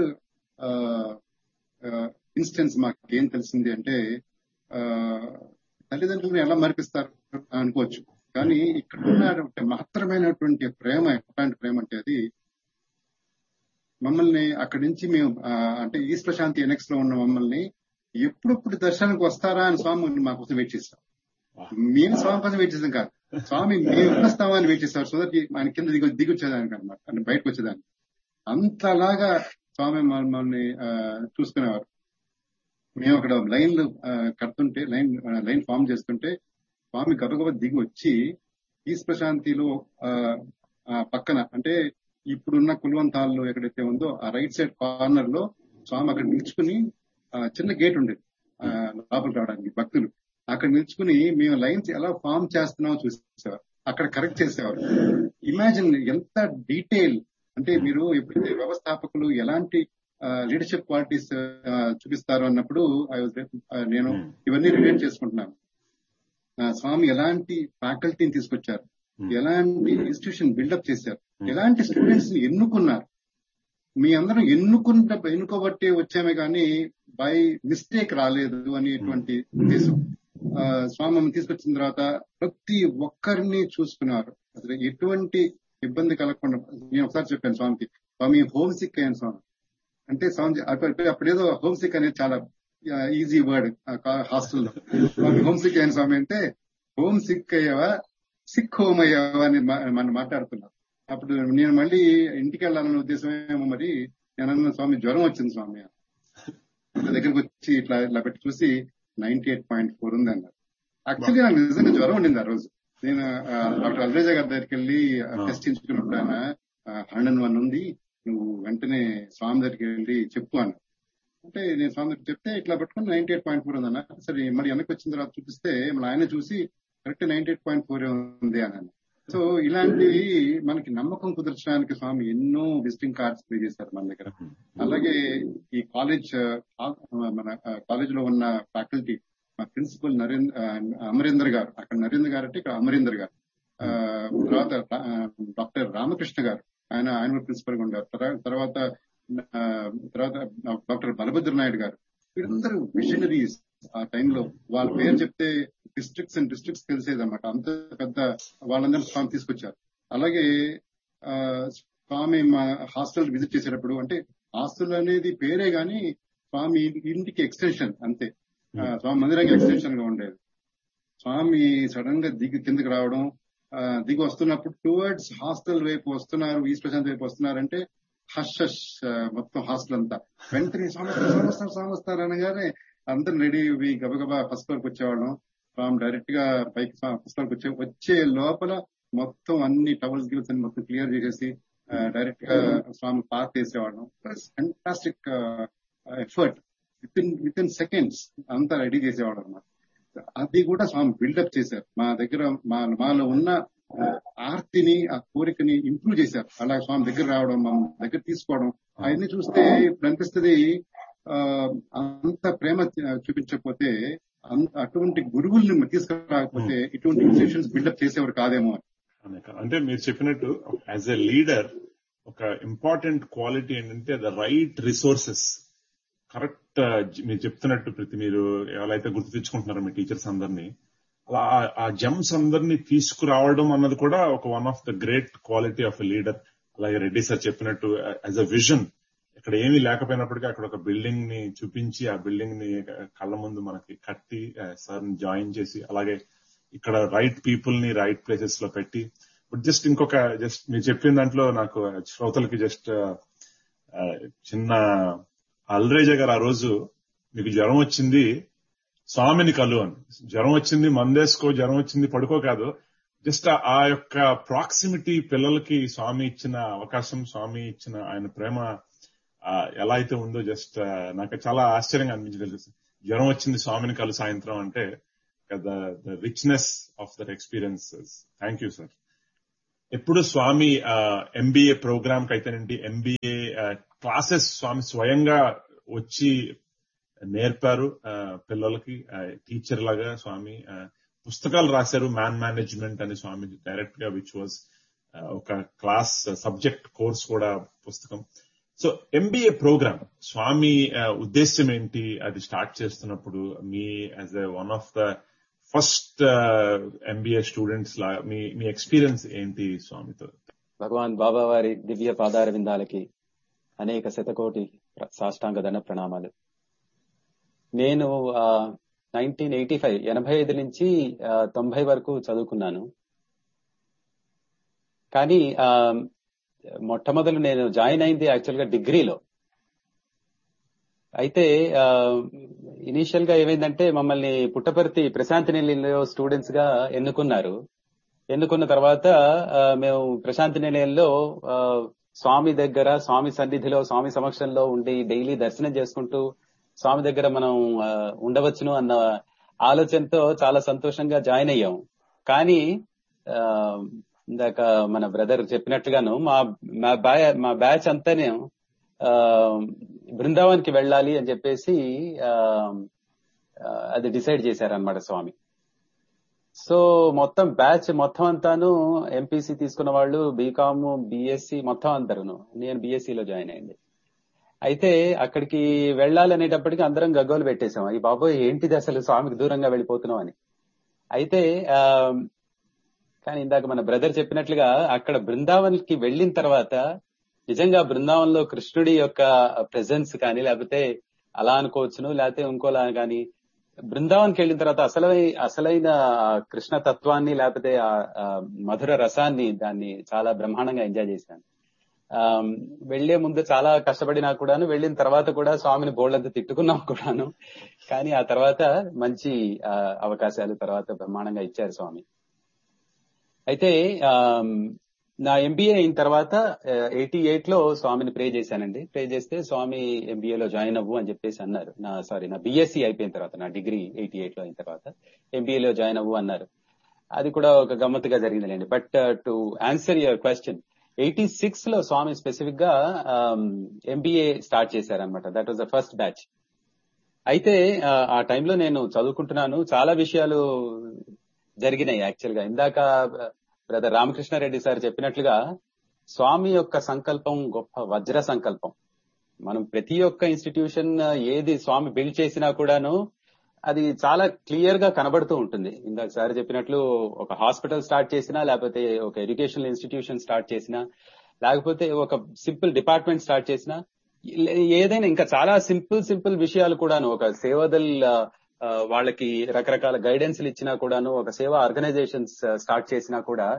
D: ఇన్స్టెన్స్ మాకు ఏం తెలిసింది అంటే ఆ, తల్లిదండ్రులను ఎలా మరిపిస్తారు అనుకోవచ్చు కానీ ఇక్కడ ఉన్న మహత్తరమైనటువంటి ప్రేమ ఎట్లాంటి ప్రేమ అంటే అది మమ్మల్ని అక్కడి నుంచి మేము ఆ, అంటే ఈస్ట్ ప్రశాంతి ఎనెక్స్ లో ఉన్న మమ్మల్ని ఎప్పుడెప్పుడు దర్శనానికి వస్తారా అని స్వామి మా కోసం వెయిట్ చేస్తాం మేము స్వామి కోసం వెయిట్ చేసాం కాదు స్వామి మేము వస్తామా అని వెయిట్ చేస్తారు సో దట్ ఆయన కింద దిగు దిగి వచ్చేదానికి అనమాట అంటే బయటకు వచ్చేదానికి అంతలాగా స్వామి మమ్మల్ని ఆ, చూసుకునేవారు మేము అక్కడ లైన్లు ఆ, కడుతుంటే లైన్ ఆ, లైన్ ఫామ్ చేస్తుంటే స్వామి గబగబ దిగి వచ్చి ఈస్ట్ ప్రశాంతిలో ఆ, ఆ పక్కన అంటే ఇప్పుడున్న కుల్వంతాల్లో ఎక్కడైతే ఉందో ఆ రైట్ సైడ్ కార్నర్ లో స్వామి అక్కడ నిల్చుకుని ఆ, చిన్న గేట్ ఉండేది ఆ, లోపలికి రావడానికి భక్తులు అక్కడ నిల్చుకుని మేము లైన్స్ ఎలా ఫామ్ చేస్తున్నామో చూసేవారు అక్కడ కరెక్ట్ చేసేవారు ఇమాజిన్ ఎంత డీటెయిల్ అంటే మీరు ఎప్పుడైతే వ్యవస్థాపకులు ఎలాంటి లీడర్షిప్ క్వాలిటీస్ చూపిస్తారు అన్నప్పుడు I was, ఆ, నేను
A: Hmm.
D: ఇవన్నీ రిలేట్ చేసుకుంటున్నాను ఆ, స్వామి ఎలాంటి ఫ్యాకల్టీని తీసుకొచ్చారు
A: Hmm.
D: ఎలాంటి ఇన్స్టిట్యూషన్ బిల్డప్ చేశారు ఎలాంటి స్టూడెంట్స్ ని ఎన్నుకున్నారు మీ అందరం ఎన్నుకుంట ఎన్నుకోబట్టే వచ్చామే కానీ బై మిస్టేక్ రాలేదు అనేటువంటి ఉద్దేశం ఆ, స్వామి మమ్మల్ని తీసుకొచ్చిన తర్వాత ప్రతి ఒక్కరిని చూసుకున్నారు అసలు ఎటువంటి ఇబ్బంది కలగకుండా నేను ఒకసారి చెప్పాను స్వామికి స్వామి హోమ్ సిక్ అయ్యాను స్వామి అంటే స్వామి అప్పుడు- అప్పుడేదో హోమ్ సిక్ అనేది చాలా ఈజీ వర్డ్ హాస్టల్లో స్వామి హోమ్ సిక్ అయ్యాను స్వామి అంటే హోమ్ సిక్ అయ్యావా సిక్ హోమ్ అయ్యావా అని మా- మనం మాట్లాడుతున్నాం అప్పుడు నేను మళ్ళీ ఇంటికి వెళ్ళాలన్న ఉద్దేశమేమో మరి నేను అన్న స్వామి జ్వరం వచ్చింది స్వామి నా దగ్గరకు వచ్చి ఇట్లా ఇట్లా పెట్టి చూసి నైన్టీ ఎయిట్ పాయింట్ ఫోర్ ఉంది అన్నారు యాక్చువల్లీ నాకు నిజంగా జ్వరం ఉండింది ఆ రోజు నేను ఆ, డాక్టర్ అల్వేజా గారి దగ్గరికి వెళ్ళి టెస్ట్ చేయించుకున్నప్పుడు ఆయన హండ్రెడ్ వన్ ఉంది నువ్వు వెంటనే స్వామి దగ్గరికి వెళ్ళి చెప్పు అన్న అంటే నేను స్వామి దగ్గరికి చెప్తే ఇట్లా పెట్టుకుని నైన్టీ ఎయిట్ పాయింట్ ఫోర్ ఉందన్న సరే మరి వెనక్కి వచ్చిన తర్వాత చూపిస్తే మళ్ళీ ఆయన చూసి correct ninety eight point four ఉంది అన్నాను సో ఇలాంటివి మనకి నమ్మకం కుదర్చడానికి స్వామి ఎన్నో విజిటింగ్ కార్డ్స్ ప్లే చేశారు మన దగ్గర అలాగే ఈ కాలేజ్ ఆ, మన కాలేజ్ లో ఉన్న ఫ్యాకల్టీ మా ప్రిన్సిపల్ నరేంద్ర అమరేందర్ గారు అక్కడ నరేంద్ర గారు అంటే ఇక్కడ అమరేందర్ గారు ఆ, తర్వాత ఆ, డాక్టర్ రామకృష్ణ గారు ఆయన ఆయన ప్రిన్సిపల్ గా ఉన్నారు తర్వా- తర్వాత ఆ, తర్వాత డాక్టర్ బలభద్ర నాయుడు గారు వీరందరూ విజనరీస్ ఆ టైంలో వాళ్ళ పేరు చెప్తే డిస్ట్రిక్ట్స్ అండ్ డిస్ట్రిక్ట్స్ తెలిసేది అనమాట అంత పెద్ద వాళ్ళందరూ స్వామి తీసుకొచ్చారు అలాగే ఆ, స్వామి మా హాస్టల్ విజిట్ చేసేటప్పుడు అంటే హాస్టల్ అనేది పేరే గాని స్వామి ఇంటికి ఎక్స్టెన్షన్ అంతే ఆ, స్వామి మందిరానికి ఎక్స్టెన్షన్ గా ఉండేది స్వామి సడన్ గా దిగి కిందకి రావడం ఆ, దిగి వస్తున్నప్పుడు టువర్డ్స్ హాస్టల్ వైపు వస్తున్నారు ఈస్ట్ ప్రశాంత్ వైపు వస్తున్నారంటే హష్ హష్ ఆ, మొత్తం హాస్టల్ అంతా వెంటనే స్వామి వస్తారు, స్వామి వస్తారు స్వామి వస్తారు అనగానే అందరు రెడీ గబగబా ఫస్ట్ ఫ్లోర్కి వచ్చేవాళ్ళం స్వామి డైరెక్ట్ గా పైకి ఫస్ట్ ఫ్లోర్కి వచ్చే వచ్చే లోపల మొత్తం అన్ని టవల్స్ గిల్స్ అన్ని మొత్తం క్లియర్ చేసేసి డైరెక్ట్ గా స్వామి పార్క్ చేసేవాళ్ళం fantastic effort within within seconds అంతా రెడీ చేసేవాడు అనమాట అది కూడా స్వామి బిల్డప్ చేశారు మా దగ్గర మా మాలో ఉన్న ఆ, ఆర్తిని ఆ కోరికని ఇంప్రూవ్ చేశారు అలా స్వామి దగ్గర రావడం మా దగ్గర తీసుకోవడం అవన్నీ చూస్తే ఇప్పుడు అనిపిస్తుంది ఆ, అంత ప్రేమ చూపించకపోతే అంత అటువంటి గురువుల్ని తీసుకురాకపోతే ఇటువంటి ఇన్స్టిట్యూషన్స్ బిల్డప్ చేసేవారు కాదేమో అని
A: అనేక అంటే మీరు చెప్పినట్టు యాజ్ ఎ లీడర్ ఒక ఇంపార్టెంట్ క్వాలిటీ ఏంటంటే ద రైట్ రిసోర్సెస్ కరెక్ట్ మీరు చెప్తున్నట్టు ప్రతి మీరు ఎవరైతే గుర్తు తెచ్చుకుంటున్నారో మీ టీచర్స్ అందరినీ అలా ఆ- ఆ జమ్స్ అందరినీ తీసుకురావడం అన్నది కూడా ఒక one of the great quality of a leader అలాగే రెడ్డి సార్ చెప్పినట్టు యాజ్ అ విజన్ ఇక్కడ ఏమీ లేకపోయినప్పటికీ అక్కడ ఒక బిల్డింగ్ ని చూపించి ఆ బిల్డింగ్ ని కళ్ళ ముందు మనకి కట్టి సార్ ని జాయిన్ చేసి అలాగే ఇక్కడ రైట్ పీపుల్ ని రైట్ ప్లేసెస్ లో పెట్టి బట్ జస్ట్ ఇంకొక జస్ట్ మీరు చెప్పిన దాంట్లో నాకు శ్రోతలకి జస్ట్ చిన్న అల్రేజ గారు ఆ రోజు మీకు జ్వరం వచ్చింది స్వామిని కలు అని జ్వరం వచ్చింది మందేసుకో జ్వరం వచ్చింది పడుకో కాదు జస్ట్ ఆ యొక్క ప్రాక్సిమిటీ పిల్లలకి స్వామి ఇచ్చిన అవకాశం స్వామి ఇచ్చిన ఆయన ప్రేమ ఆ, ఎలా అయితే ఉందో జస్ట్ నాకు చాలా ఆశ్చర్యంగా అనిపించగలిగింది జ్వరం వచ్చింది స్వామిని కలు సాయంత్రం అంటే the richness of that experiences thank you sir ఎప్పుడు స్వామి ఎంబీఏ ప్రోగ్రామ్ కి అయితేనండి ఎంబీఏ క్లాసెస్ స్వామి స్వయంగా వచ్చి నేర్పారు ఆ, పిల్లలకి టీచర్ లాగా స్వామి ఆ, పుస్తకాలు రాశారు మ్యాన్ మేనేజ్మెంట్ అని స్వామి డైరెక్ట్ గా విచ్ వాజ్ ఒక క్లాస్ సబ్జెక్ట్ కోర్స్ కూడా పుస్తకం సో ఎంబీఏ ప్రోగ్రామ్ స్వామి ఆ, ఉద్దేశ్యం ఏంటి అది స్టార్ట్ చేస్తున్నప్పుడు మీ as a one of the first MBA students లా మీ మీ ఎక్స్పీరియన్స్ ఏంటి స్వామితో
E: భగవాన్ బాబా వారి దివ్య పాదార విందాలకి అనేక శతకోటి ప్ర- సాష్టాంగ దండ ప్రణామాలు నేను నైన్టీన్ ఎయిటీ ఫైవ్ ఎనభై ఐదు నుంచి ఆ, తొంభై వరకు చదువుకున్నాను కానీ ఆ, మొట్టమొదలు నేను జాయిన్ అయింది యాక్చువల్ గా డిగ్రీలో అయితే ఇనీషియల్ గా ఏమైందంటే మమ్మల్ని పుట్టపర్తి ప్రశాంతి నిలయంలో స్టూడెంట్స్ గా ఎన్నుకున్నారు ఎన్నుకున్న తర్వాత ఆ, మేము ప్రశాంతి నిలయంలో ఆ, స్వామి దగ్గర స్వామి సన్నిధిలో స్వామి సమక్షంలో ఉండి డైలీ దర్శనం చేసుకుంటూ స్వామి దగ్గర మనం ఆ, ఉండవచ్చును అన్న ఆలోచనతో చాలా సంతోషంగా జాయిన్ అయ్యాం కానీ ఆ, ఇందాక మన బ్రదర్ చెప్పినట్టుగాను మా మా బ్యా మా బ్యాచ్ అంతానే ఆ, బృందావన్కి వెళ్ళాలి అని చెప్పేసి ఆ, ఆ, అది డిసైడ్ చేశారనమాట స్వామి సో మొత్తం బ్యాచ్ మొత్తం అంతాను ఎంపీసీ తీసుకున్న వాళ్ళు బీకామ్ బీఎస్సీ మొత్తం అందరును నేను BSc లో జాయిన్ అయింది అయితే అక్కడికి వెళ్ళాలనేటప్పటికి అందరం గగ్గోలు పెట్టేశాం ఈ బాబోయ్ ఏంటిది అసలు స్వామికి దూరంగా వెళ్ళిపోతున్నాం అని అయితే ఆ కానీ ఇందాక మన బ్రదర్ చెప్పినట్లుగా అక్కడ బృందావన్ కి వెళ్ళిన తర్వాత నిజంగా బృందావనంలో కృష్ణుడి యొక్క ప్రెజెన్స్ కానీ లేకపోతే అలా అనుకోవచ్చును లేకపోతే ఇంకోలా కానీ బృందావన్కి వెళ్ళిన తర్వాత అసలై అసలైన ఆ కృష్ణ తత్వాన్ని లేకపోతే ఆ ఆ మధుర రసాన్ని దాన్ని చాలా బ్రహ్మాండంగా ఎంజాయ్ చేశాను ఆ వెళ్లే ముందు చాలా కష్టపడినా కూడాను వెళ్ళిన తర్వాత కూడా స్వామిని బోర్డంతా తిట్టుకున్నాం కూడాను కానీ ఆ తర్వాత మంచి ఆ, అవకాశాలు తర్వాత బ్రహ్మాండంగా ఇచ్చారు స్వామి అయితే ఆ, నా ఎంబీఏ అయిన తర్వాత ఎయిటీ ఎయిట్ లో స్వామిని ప్రే చేశానండి ప్రే చేస్తే స్వామి MBA లో జాయిన్ అవ్వు అని చెప్పేసి అన్నారు నా సారీ నా బీఎస్సీ అయిపోయిన తర్వాత నా డిగ్రీ ఎయిటీ ఎయిట్ లో అయిన తర్వాత MBA లో జాయిన్ అవ్వు అన్నారు అది కూడా ఒక గమ్మత్తుగా జరిగిందిలేండి but to answer your question eighty six లో స్వామి స్పెసిఫిక్ గా ఎంబీఏ స్టార్ట్ చేశారనమాట that was the first batch అయితే ఆ, ఆ టైంలో నేను చదువుకుంటున్నాను చాలా విషయాలు జరిగినాయి యాక్చువల్ గా ఇందాక బ్రదర్ రామకృష్ణారెడ్డి సార్ చెప్పినట్లుగా స్వామి యొక్క సంకల్పం గొప్ప వజ్ర సంకల్పం మనం ప్రతి ఒక్క ఇన్స్టిట్యూషన్ ఏది స్వామి బిల్డ్ చేసినా కూడాను అది చాలా క్లియర్ గా కనబడుతూ ఉంటుంది ఇందాక సార్ చెప్పినట్లు ఒక హాస్పిటల్ స్టార్ట్ చేసినా లేకపోతే ఒక ఎడ్యుకేషనల్ ఇన్స్టిట్యూషన్ స్టార్ట్ చేసినా లేకపోతే ఒక సింపుల్ డిపార్ట్మెంట్ స్టార్ట్ చేసినా లే- ఏదైనా ఇంకా చాలా సింపుల్ సింపుల్ విషయాలు కూడాను ఒక సేవదల్ ఆ, ఆ, వాళ్ళకి రకరకాల గైడెన్స్లు ఇచ్చినా కూడాను ఒక సేవా ఆర్గనైజేషన్స్ స్టార్ట్ చేసినా కూడా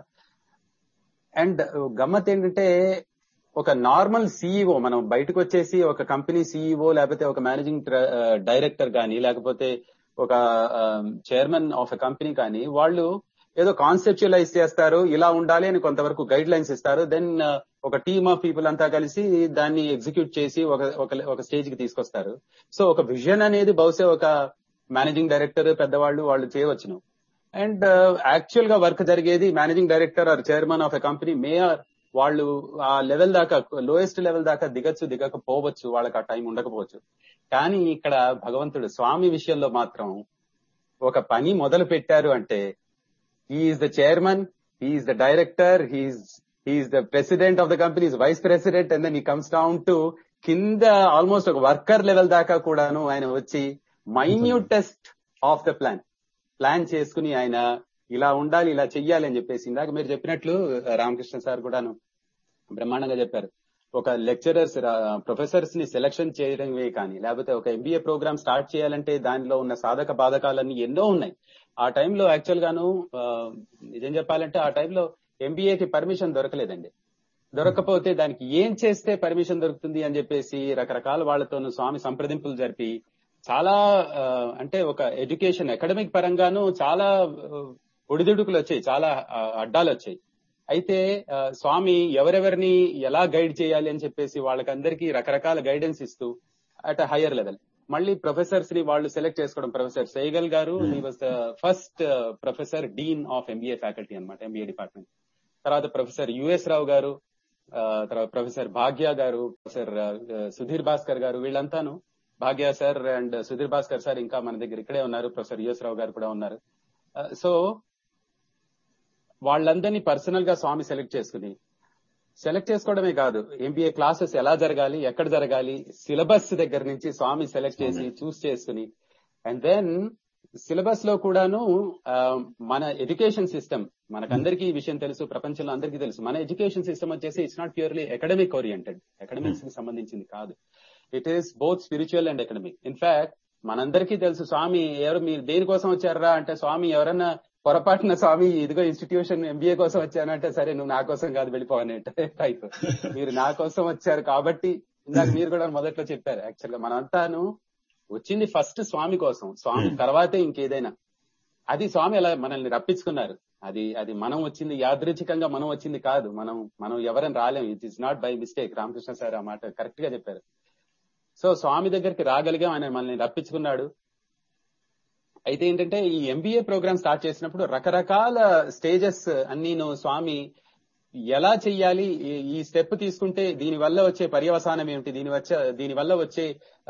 E: అండ్ గమ్మత్ ఏంటంటే ఒక నార్మల్ సీఈఓ మనం బయటకు వచ్చేసి ఒక కంపెనీ సీఈఓ లేకపోతే ఒక మేనేజింగ్ డైరెక్టర్ కానీ లేకపోతే ఒక చైర్మన్ ఆఫ్ ఎ కంపెనీ కానీ వాళ్ళు ఏదో కాన్సెప్చువలైజ్ చేస్తారు ఇలా ఉండాలి అని కొంతవరకు గైడ్ లైన్స్ ఇస్తారు దెన్ ఒక టీమ్ ఆఫ్ పీపుల్ అంతా కలిసి దాన్ని ఎగ్జిక్యూట్ చేసి ఒక ఒక- ఒక స్టేజ్ కి తీసుకొస్తారు సో ఒక విజన్ అనేది బహుశా ఒక మేనేజింగ్ డైరెక్టర్ పెద్దవాళ్ళు వాళ్ళు చేయవచ్చును అండ్ యాక్చువల్ గా వర్క్ జరిగేది managing director or chairman of a company mayor వాళ్ళు ఆ లెవెల్ దాకా లోయెస్ట్ లెవెల్ దాకా దిగచ్చు దిగకపోవచ్చు వాళ్ళకి ఆ టైం ఉండకపోవచ్చు కానీ ఇక్కడ భగవంతుడు స్వామి విషయంలో మాత్రం ఒక పని మొదలు పెట్టారు అంటే is the chairman is the director he's he's the president of the company vice president and then ఈ కమ్స్ డౌన్ టు కింద ఆల్మోస్ట్ ఒక వర్కర్ లెవెల్ దాకా కూడాను ఆయన వచ్చి minute test of the plan plan చేసుకుని ఆయన ఇలా ఉండాలి ఇలా చెయ్యాలి అని చెప్పేసి ఇందాక మీరు చెప్పినట్లు రామకృష్ణ సార్ కూడాను బ్రహ్మాండంగా చెప్పారు ఒక లెక్చరర్స్ ప్రొఫెసర్స్ ని సెలక్షన్ చేయడమే కానీ లేకపోతే ఒక ఎంబీఏ ప్రోగ్రామ్ స్టార్ట్ చేయాలంటే దానిలో ఉన్న సాధక బాధకాలన్నీ ఎన్నో ఉన్నాయి ఆ టైంలో యాక్చువల్ గాను ఆ, నిజం చెప్పాలంటే ఆ టైంలో ఎంబీఏకి పర్మిషన్ దొరకలేదండి దొరకకపోతే దానికి ఏం చేస్తే పర్మిషన్ దొరుకుతుంది అని చెప్పేసి రకరకాల వాళ్ళతోనూ స్వామి సంప్రదింపులు జరిపి చాలా ఆ, అంటే ఒక ఎడ్యుకేషన్ అకాడమిక్ పరంగాను చాలా ఆ, ఒడిదుడుకులు వచ్చాయి చాలా ఆ, అడ్డాలు వచ్చాయి అయితే ఆ, స్వామి ఎవరెవరిని ఎలా గైడ్ చేయాలి అని చెప్పేసి వాళ్ళకందరికీ రకరకాల గైడెన్స్ ఇస్తూ అట్ హైయర్ లెవెల్ మళ్ళీ ప్రొఫెసర్స్ ని వాళ్ళు సెలెక్ట్ చేసుకోవడం ప్రొఫెసర్ సైగల్ గారు he was the first professor dean of MBA faculty అనమాట ఎంబీఏ డిపార్ట్మెంట్ తర్వాత ప్రొఫెసర్ యుఎస్ రావు గారు ఆ, తర్వాత ప్రొఫెసర్ భాగ్య గారు ప్రొఫెసర్ ఆ, సుధీర్ భాస్కర్ గారు వీళ్ళంతాను Bhagya sir and Sudhir Bhaskar sir ఇంకా మన దగ్గర ఇక్కడే ఉన్నారు ప్రొఫెసర్ యుఎస్ రావు గారు కూడా ఉన్నారు ఆ, సో వాళ్ళందరినీ పర్సనల్ గా స్వామి సెలెక్ట్ చేసుకుని సెలెక్ట్ చేసుకోవడమే కాదు ఎంబీఏ క్లాసెస్ ఎలా జరగాలి ఎక్కడ జరగాలి సిలబస్ దగ్గర నుంచి స్వామి సెలెక్ట్ చేసి చూస్ చేసుకుని అండ్ దెన్ సిలబస్ లో కూడాను ఆ, మన ఎడ్యుకేషన్ సిస్టమ్ మనకందరికీ ఈ విషయం తెలుసు ప్రపంచంలో అందరికీ తెలుసు మన ఎడ్యుకేషన్ సిస్టమ్ వచ్చేసి it's not purely academic oriented academics కి సంబంధించింది కాదు it is both spiritual and academic in fact మనందరికీ తెలుసు స్వామి ఎవరు మీరు దేనికోసం వచ్చారా అంటే స్వామి ఎవరన్నా పొరపాటున స్వామి ఇదిగో ఇన్స్టిట్యూషన్ ఎంబీఏ కోసం వచ్చానంటే సరే నువ్వు నా కోసం కాదు వెళ్ళిపోవనే టైప్ మీరు నా కోసం వచ్చారు కాబట్టి ఇందాక మీరు కూడా మొదట్లో చెప్పారు యాక్చువల్ గా మనంతాను వచ్చింది ఫస్ట్ స్వామి కోసం స్వామి తర్వాతే ఇంకేదైనా అది స్వామి అలా మనల్ని రప్పించుకున్నారు అది అది మనం వచ్చింది యాదృచ్ఛికంగా మనం వచ్చింది కాదు మనం మనం ఎవరైనా రాలేం it is not by mistake Ramakrishna sir ఆ మాట కరెక్ట్ గా చెప్పారు సో స్వామి దగ్గరికి రాగలిగాం ఆయన మనల్ని రప్పించుకున్నాడు అయితే ఏంటంటే ఈ ఎంబీఏ ప్రోగ్రామ్ స్టార్ట్ చేసినప్పుడు రకరకాల స్టేజెస్ అన్నీను స్వామి ఎలా చెయ్యాలి ఈ- ఈ స్టెప్ తీసుకుంటే దీని వల్ల వచ్చే పర్యవసానం ఏమిటి దీని వచ్చే దీని వల్ల వచ్చే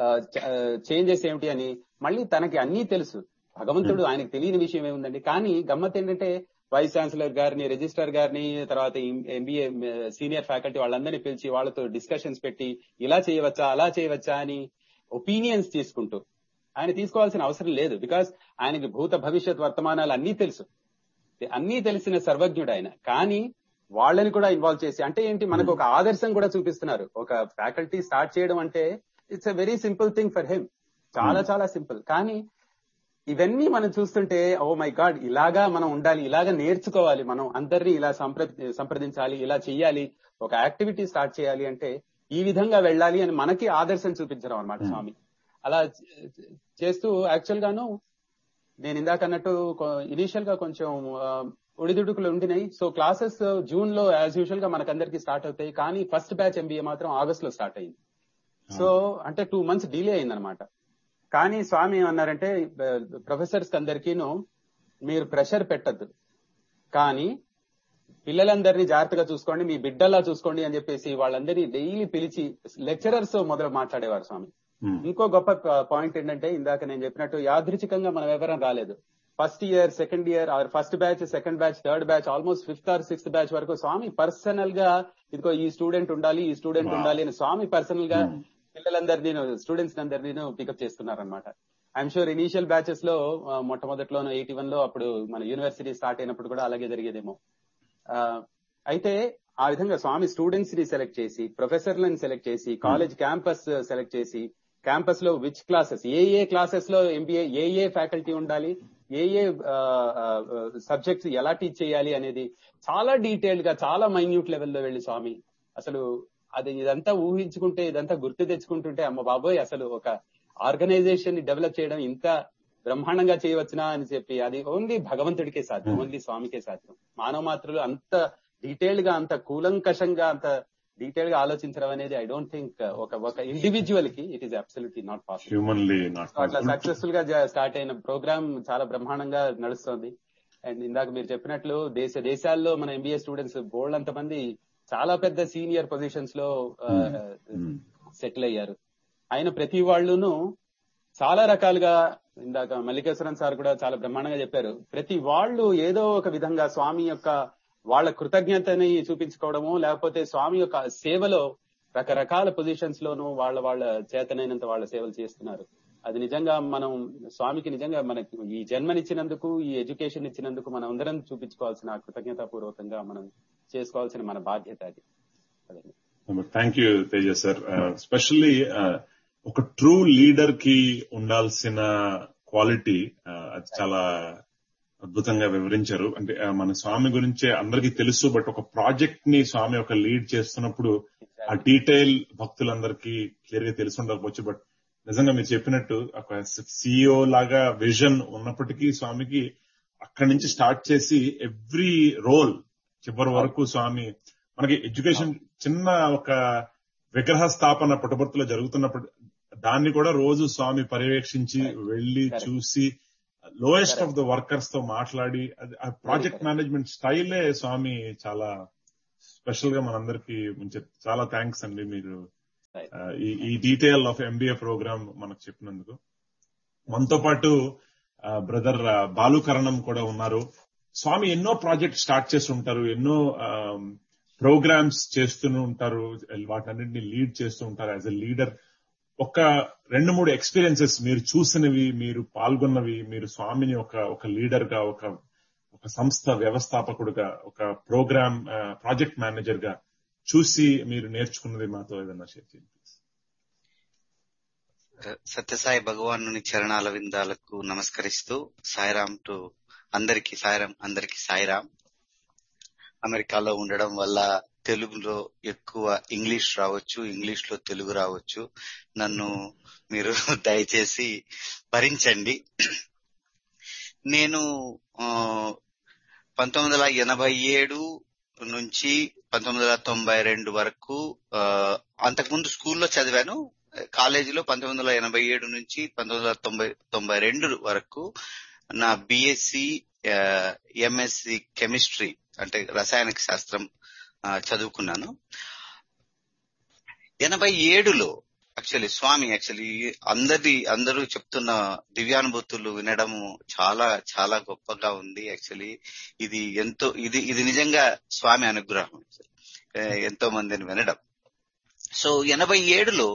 E: చేంజెస్ ఏమిటి అని మళ్ళీ తనకి అన్నీ తెలుసు భగవంతుడు ఆయనకు తెలియని విషయం ఏముందండి కానీ గమ్మత్ ఏంటంటే వైస్ ఛాన్సలర్ గారిని రిజిస్టర్ గారిని తర్వాత ఎంబీఏ సీనియర్ ఫ్యాకల్టీ వాళ్ళందరినీ పిలిచి వాళ్ళతో డిస్కషన్స్ పెట్టి ఇలా చేయవచ్చా అలా చేయవచ్చా అని ఒపీనియన్స్ తీసుకుంటూ ఆయన తీసుకోవాల్సిన అవసరం లేదు బికాస్ ఆయనకి భూత భవిష్యత్ వర్తమానాలు అన్నీ తెలుసు అన్నీ తెలిసిన సర్వజ్ఞుడు ఆయన కానీ వాళ్ళని కూడా ఇన్వాల్వ్ చేసి అంటే ఏంటి మనకు ఒక ఆదర్శం కూడా చూపిస్తున్నారు ఒక ఫ్యాకల్టీ స్టార్ట్ చేయడం అంటే it's a very simple thing for him చాలా చాలా సింపుల్ కానీ ఇవన్నీ మనం చూస్తుంటే ఓ మై గాడ్ ఇలాగా మనం ఉండాలి ఇలాగా నేర్చుకోవాలి మనం అందరినీ ఇలా సంప్ర సంప్రదించాలి ఇలా చెయ్యాలి ఒక యాక్టివిటీ స్టార్ట్ చేయాలి అంటే ఈ విధంగా వెళ్ళాలి అని మనకి ఆదర్శం చూపించడం అనమాట స్వామి అలా చే- చేస్తూ యాక్చువల్ గాను నేను ఇందాక అన్నట్టు ఇనీషియల్ గా కొంచెం ఆ, ఒడిదుడుకులు ఉండినాయి సో క్లాసెస్ జూన్ లో యాజ్ యూజువల్ గా మనకందరికి స్టార్ట్ అవుతాయి కానీ ఫస్ట్ బ్యాచ్ ఎంబీఏ మాత్రం ఆగస్ట్ లో స్టార్ట్ అయింది సో అంటే టూ మంత్స్ డిలే అయిందనమాట కానీ స్వామి ఏమన్నారంటే ప్రొఫెసర్స్ అందరికీను మీరు ప్రెషర్ పెట్టద్దు కానీ పిల్లలందరినీ జాగ్రత్తగా చూసుకోండి మీ బిడ్డలా చూసుకోండి అని చెప్పేసి వాళ్ళందరినీ డైలీ పిలిచి లెక్చరర్స్ మొదలు మాట్లాడేవారు స్వామి ఇంకో గొప్ప పాయింట్ ఏంటంటే ఇందాక నేను చెప్పినట్టు యాదృచ్ఛికంగా మనం ఎవరం రాలేదు first year second year or first batch second batch third batch almost fifth or sixth batch వరకు స్వామి పర్సనల్ గా ఇదిగో ఈ స్టూడెంట్ ఉండాలి ఈ స్టూడెంట్ ఉండాలి అని స్వామి పర్సనల్ గా పిల్లలందరినీ స్టూడెంట్స్ అందరినీ పికప్ చేసుకున్నారనమాట ఐఎమ్ షూర్ ఇనీషియల్ బ్యాచెస్ లో ఆ, మొట్టమొదట్లోనూ ఎయిటీ వన్ లో అప్పుడు మన యూనివర్సిటీ స్టార్ట్ అయినప్పుడు కూడా అలాగే జరిగేదేమో ఆ, అయితే ఆ విధంగా స్వామి స్టూడెంట్స్ ని సెలెక్ట్ చేసి ప్రొఫెసర్లను సెలెక్ట్ చేసి కాలేజ్ క్యాంపస్ సెలెక్ట్ చేసి క్యాంపస్ లో విచ్ క్లాసెస్ ఏ ఏ క్లాసెస్ లో ఎంబీఏ ఏ ఏ ఫ్యాకల్టీ ఉండాలి ఏ ఏ సబ్జెక్ట్స్ ఎలా టీచ్ చేయాలి అనేది చాలా డీటెయిల్డ్ గా చాలా మైన్యూట్ లెవెల్లో వెళ్ళి స్వామి అసలు అది ఇదంతా ఊహించుకుంటే ఇదంతా గుర్తు తెచ్చుకుంటుంటే అమ్మ బాబోయ్ అసలు ఒక ఆర్గనైజేషన్ ని డెవలప్ చేయడం ఇంత బ్రహ్మాండంగా చేయవచ్చునా అని చెప్పి అది ఓన్లీ భగవంతుడికే సాధ్యం ఓన్లీ స్వామికే సాధ్యం మానవ మాత్రులు అంత డీటెయిల్డ్ గా అంత కూలంకషంగా అంత డీటెయిల్ గా ఆలోచించడం అనేది ఐ డోంట్ థింక్ ఒక ఒక ఇండివిజువల్ కి it is absolutely not possible
A: humanly not
E: so అట్లా సక్సెస్ఫుల్ గా స్టార్ట్ అయిన ప్రోగ్రామ్ చాలా బ్రహ్మాండంగా నడుస్తుంది అండ్ ఇందాక మీరు చెప్పినట్లు దేశ దేశాల్లో మన ఎంబీఏ స్టూడెంట్స్ బోల్డ్ అంత మంది చాలా పెద్ద సీనియర్ పొజిషన్స్ లో సెటిల్ అయ్యారు ఆయన ప్రతి వాళ్ళును చాలా రకాలుగా ఇందాక మల్లికేశ్వరన్ సార్ కూడా చాలా బ్రహ్మాండంగా చెప్పారు ప్రతి వాళ్ళు ఏదో ఒక విధంగా స్వామి యొక్క వాళ్ళ కృతజ్ఞతని చూపించుకోవడము లేకపోతే స్వామి యొక్క సేవలో రకరకాల పొజిషన్స్ లోనూ వాళ్ళ వాళ్ళ చేతనైనంత వాళ్ళ సేవలు చేస్తున్నారు అది నిజంగా మనం స్వామికి నిజంగా మనకి ఈ జన్మనిచ్చినందుకు ఈ ఎడ్యుకేషన్ ఇచ్చినందుకు మనం అందరం చూపించుకోవాల్సిన కృతజ్ఞతాపూర్వకంగా మనం చేసుకోవాల్సిన మన బాధ్యత అది అదండి
A: thank you Teja sir specially ఒక ట్రూ లీడర్ కి ఉండాల్సిన క్వాలిటీ అది చాలా అద్భుతంగా వివరించారు అంటే ఆ, మన స్వామి గురించే అందరికీ తెలుసు బట్ ఒక ప్రాజెక్ట్ ని స్వామి ఒక లీడ్ చేస్తున్నప్పుడు ఆ డీటెయిల్ భక్తులందరికీ క్లియర్ గా తెలిసి ఉండకపోవచ్చు బట్ నిజంగా మీరు చెప్పినట్టు ఒక సిఇఓ లాగా విజన్ ఉన్నప్పటికీ స్వామికి అక్కడి నుంచి స్టార్ట్ చేసి ఎవ్రీ రోల్ చివరి వరకు స్వామి మనకి ఎడ్యుకేషన్ చిన్న ఒక విగ్రహ స్థాపన పుట్టపర్తిలో జరుగుతున్నప్పుడు దాన్ని కూడా రోజు స్వామి పర్యవేక్షించి వెళ్లి
E: Correct.
A: చూసి లోయెస్ట్ ఆఫ్ ద వర్కర్స్ తో మాట్లాడి అది ఆ ప్రాజెక్ట్ మేనేజ్మెంట్ స్టైలే స్వామి చాలా స్పెషల్ గా మనందరికి ఉంచే చాలా థ్యాంక్స్ అండి మీరు
E: Right.
A: ఆ, ఈ ఈ డీటెయిల్ ఆఫ్ ఎంబీఏ ప్రోగ్రామ్ మనకు చెప్పినందుకు మనతో పాటు బ్రదర్ బాలుకరణం కూడా ఉన్నారు స్వామి ఎన్నో ప్రాజెక్ట్ స్టార్ట్ చేసి ఉంటారు ఎన్నో ప్రోగ్రామ్స్ చేస్తూనే ఉంటారు వాటన్నిటిని లీడ్ చేస్తూ ఉంటారు యాజ్ ఎ లీడర్ ఒక రెండు మూడు ఎక్స్పీరియన్సెస్ మీరు చూసినవి మీరు పాల్గొన్నవి మీరు స్వామిని ఒక ఒక లీడర్ గా ఒక ఒక సంస్థ వ్యవస్థాపకుడుగా ఒక ప్రోగ్రామ్ ప్రాజెక్ట్ మేనేజర్ గా చూసి మీరు నేర్చుకున్నది మాతో ఏదన్నా షేర్ చేయండి please.
F: సత్యసాయి భగవానుని చరణాల విందాలకు నమస్కరిస్తూ సాయిరామ్ టు అందరికి సాయిరామ్ అందరికి సాయిరామ్ అమెరికాలో ఉండడం వల్ల తెలుగులో ఎక్కువ ఇంగ్లీష్ రావచ్చు ఇంగ్లీష్ లో తెలుగు రావచ్చు నన్ను మీరు దయచేసి భరించండి నేను ఆ, పంతొమ్మిది వందల ఎనభై ఏడు నుంచి పంతొమ్మిది వందల తొంభై రెండు వరకు ఆ, అంతకుముందు స్కూల్లో చదివాను కాలేజీలో పంతొమ్మిది వందల ఎనభై ఏడు నుంచి పంతొమ్మిది వందల తొంభై తొంభై రెండు వరకు నా బిఎస్సి ఎంఎస్సి కెమిస్ట్రీ అంటే రసాయనిక శాస్త్రం ఆ, చదువుకున్నాను ఎనభై ఏడులో యాక్చువల్లీ స్వామి యాక్చువల్లీ అందరి అందరూ చెప్తున్న దివ్యానుభూతులు వినడం చాలా చాలా గొప్పగా ఉంది యాక్చువల్లీ ఇది ఎంతో ఇది ఇది నిజంగా స్వామి అనుగ్రహం ఆ, ఎంతో మందిని వినడం సో ఎనభై ఏడులో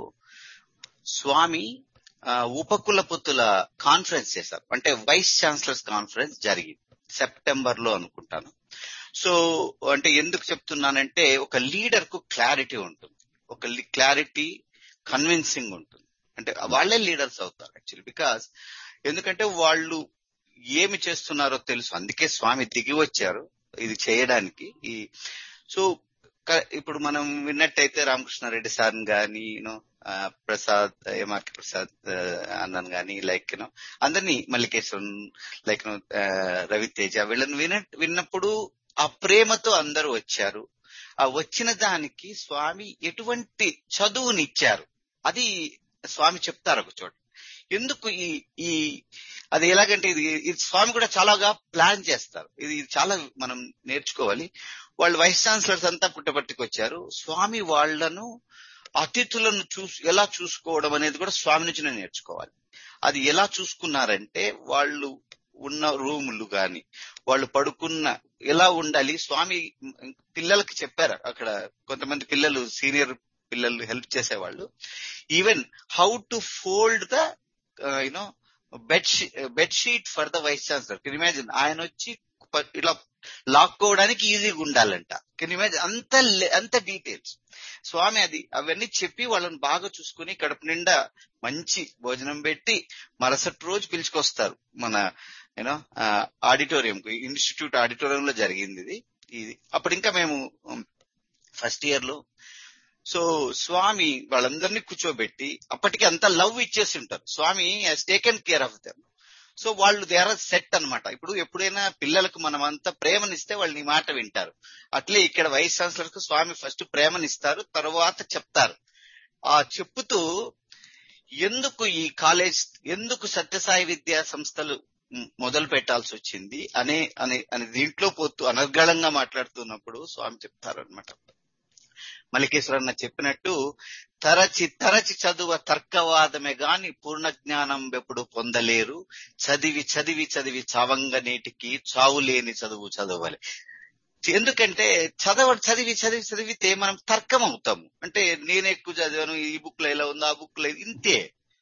F: స్వామి ఆ, ఉపకులపతుల కాన్ఫరెన్స్ చేశారు అంటే వైస్ ఛాన్సలర్స్ కాన్ఫరెన్స్ జరిగింది సెప్టెంబర్ లో అనుకుంటాను సో అంటే ఎందుకు చెప్తున్నానంటే ఒక లీడర్ కు క్లారిటీ ఉంటుంది ఒక క్లారిటీ కన్విన్సింగ్ ఉంటుంది అంటే వాళ్ళే లీడర్స్ అవుతారు యాక్చువల్లీ బికాస్ ఎందుకంటే వాళ్ళు ఏమి చేస్తున్నారో తెలుసు అందుకే స్వామి దిగి వచ్చారు ఇది చేయడానికి ఈ సో క- ఇప్పుడు మనం విన్నట్టయితే రామకృష్ణారెడ్డి సార్ గాని యూనో ప్రసాద్ ఎంఆర్కే ప్రసాద్ ఆ, అన్నన్ గాని లైక్ యూనో అందరినీ మల్లికేశ్వరన్ లైక్ రవితేజ వీళ్ళని విన విన్నప్పుడు ఆ ప్రేమతో అందరూ వచ్చారు ఆ వచ్చిన దానికి స్వామి ఎటువంటి చదువునిచ్చారు అది స్వామి చెప్తారు ఒక చోట ఎందుకు ఈ ఈ అది ఎలాగంటే ఇది ఇది స్వామి కూడా చాలాగా ప్లాన్ చేస్తారు ఇది ఇది చాలా మనం నేర్చుకోవాలి వాళ్ళు వైస్ ఛాన్సలర్స్ అంతా పుట్టపర్తికి వచ్చారు స్వామి వాళ్ళను అతిథులను చూసి ఎలా చూసుకోవడం అనేది కూడా స్వామి నుంచి నేను నేర్చుకోవాలి అది ఎలా చూసుకున్నారంటే వాళ్ళు ఉన్న రూములు గాని వాళ్ళు పడుకున్న ఎలా ఉండాలి స్వామి పిల్లలకి చెప్పారు అక్కడ కొంతమంది పిల్లలు సీనియర్ పిల్లలు హెల్ప్ చేసేవాళ్ళు even how to fold the you know bed bed sheet for the vice chancellor can imagine ఆయన వచ్చి ప- ఇలా లాక్కోవడానికి ఈజీగా ఉండాలంట కెన్ ఇమాజిన్ అంత లే- అంత డీటెయిల్స్ స్వామి అది అవన్నీ చెప్పి వాళ్ళని బాగా చూసుకుని కడుపు నిండా మంచి భోజనం పెట్టి మరుసటి రోజు పిలుచుకొస్తారు మన యూనో ఆడిటోరియం ఇన్స్టిట్యూట్ ఆడిటోరియం లో జరిగింది ఇది ఇది అప్పుడు ఇంకా మేము ఫస్ట్ ఇయర్ లో సో స్వామి వాళ్ళందరినీ కూర్చోబెట్టి అప్పటికి అంత లవ్ ఇచ్చేసి ఉంటారు Swami has taken care of them so వాళ్ళు దే ఆర్ సెట్ అన్నమాట ఇప్పుడు ఎప్పుడైనా పిల్లలకు మనం అంతా ప్రేమనిస్తే వాళ్ళు నీ మాట వింటారు అట్లే ఇక్కడ వైస్ ఛాన్సలర్ కు స్వామి ఫస్ట్ ప్రేమనిస్తారు తర్వాత చెప్తారు ఆ చెప్పుతూ ఎందుకు ఈ కాలేజ్ ఎందుకు సత్యసాయి విద్యా సంస్థలు మ్, మొదలు పెట్టాల్సి వచ్చింది అనే అనే అనే దీంట్లో పోతూ అనర్గళంగా మాట్లాడుతున్నప్పుడు స్వామి చెప్తారు అనమాట మల్లికేశ్వరన్న చెప్పినట్టు తరచి తరచి చదువ తర్కవాదమే గాని పూర్ణ జ్ఞానం ఎప్పుడు పొందలేరు చదివి చదివి చదివి చావంగ నేటికి చావు లేని చదువు చదవాలి ఎందుకంటే చదవ చదివి చదివి చదివితే మనం తర్కం అవుతాము అంటే నేను ఎక్కువ చదివాను ఈ బుక్ లో ఇలా ఉంది ఆ బుక్ లో ఇంతే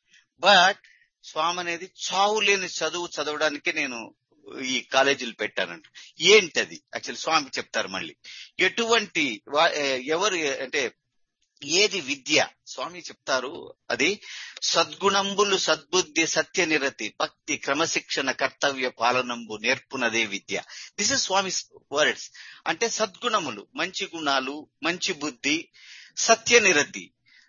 F: బట్ స్వామి అనేది చావు లేని చదువు చదవడానికి నేను ఈ కాలేజీలు పెట్టానంట ఏంటది యాక్చువల్ స్వామి చెప్తారు మళ్ళీ ఎటువంటి వా- ఎవరు అంటే ఏది విద్య స్వామి చెప్తారు అది సద్గుణంబులు సద్బుద్ధి సత్య నిరతి భక్తి క్రమశిక్షణ కర్తవ్య పాలనంబు నేర్పునదే విద్య దిస్ ఇస్ స్వామి వర్డ్స్ అంటే సద్గుణములు మంచి గుణాలు మంచి బుద్ధి సత్య నిరతి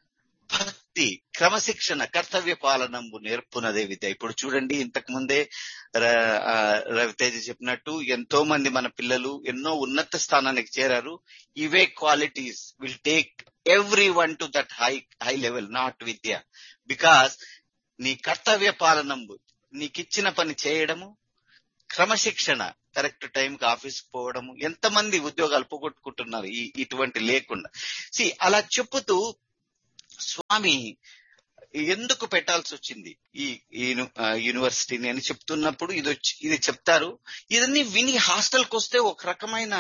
F: భక్తి క్రమశిక్షణ కర్తవ్య పాలనంబు నేర్పునదే విద్య ఇప్పుడు చూడండి ఇంతకు ముందే ర- ఆ, రవితేజ చెప్పినట్టు ఎంతో మంది మన పిల్లలు ఎన్నో ఉన్నత స్థానానికి చేరారు ఇవే qualities will take every one to that high high level not విద్య బికాస్ నీ కర్తవ్య పాలనంబు నీకిచ్చిన పని చేయడము క్రమశిక్షణ కరెక్ట్ టైంకి ఆఫీస్కి పోవడము ఎంతమంది ఉద్యోగాలు పోగొట్టుకుంటున్నారు ఈ ఇటువంటి లేకుండా సి అలా చెప్పుతూ స్వామి ఎందుకు పెట్టాల్సి వచ్చింది ఈ యూనివర్సిటీని అని చెప్తున్నప్పుడు ఇది వచ్చి ఇది చెప్తారు ఇదన్నీ విని హాస్టల్కి వస్తే ఒక రకమైన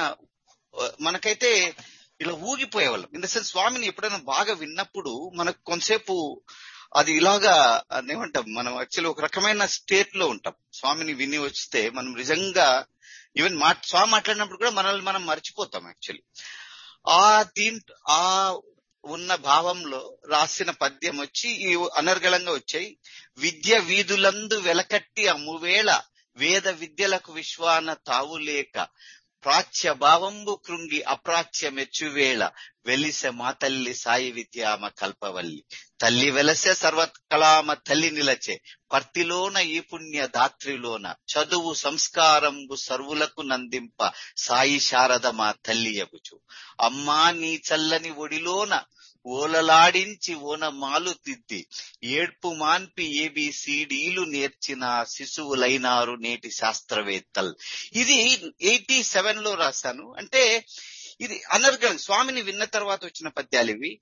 F: మనకైతే ఇలా ఊగిపోయేవాళ్ళం ఇన్ ద సెన్స్ స్వామిని ఎప్పుడైనా బాగా విన్నప్పుడు మనకు కొంతసేపు అది ఇలాగా ఏమంటాం మనం యాక్చువల్లీ ఒక రకమైన స్టేట్ లో ఉంటాం స్వామిని విని వస్తే మనం నిజంగా ఈవెన్ మా స్వామి మాట్లాడినప్పుడు కూడా మనల్ని మనం మర్చిపోతాం యాక్చువల్లీ ఆ దీంట్ ఆ ఉన్న భావంలో రాసిన పద్యం వచ్చి ఈ అనర్గళంగా వచ్చాయి విద్య వీధులందు వెలకట్టి అమ్మువేళ వేద విద్యలకు విశ్వాన తావులేక ప్రాచ్య భావంబు కృంగి అప్రాచ్య మెచ్చువేళ వెలిసె మా తల్లి సాయి విద్యామ కల్పవల్లి తల్లి వెలసె సర్వకళామ తల్లి నిలచే పర్తిలోన ఈ పుణ్య దాత్రిలోన చదువు సంస్కారంబు సర్వులకు నందింప సాయి శారద మా తల్లి యగుచు అమ్మా నీ చల్లని ఒడిలోన ఓలలాడించి ఓనమాలు తిద్ది ఏడ్పు మాన్పి ఏబిసిడీలు నేర్చిన శిశువులైనారు నేటి శాస్త్రవేత్తల్ ఇది ఎయిటీ సెవెన్ లో రాశాను అంటే ఇది అనర్గళం స్వామిని విన్న తర్వాత వచ్చిన పద్యాలు ఇవి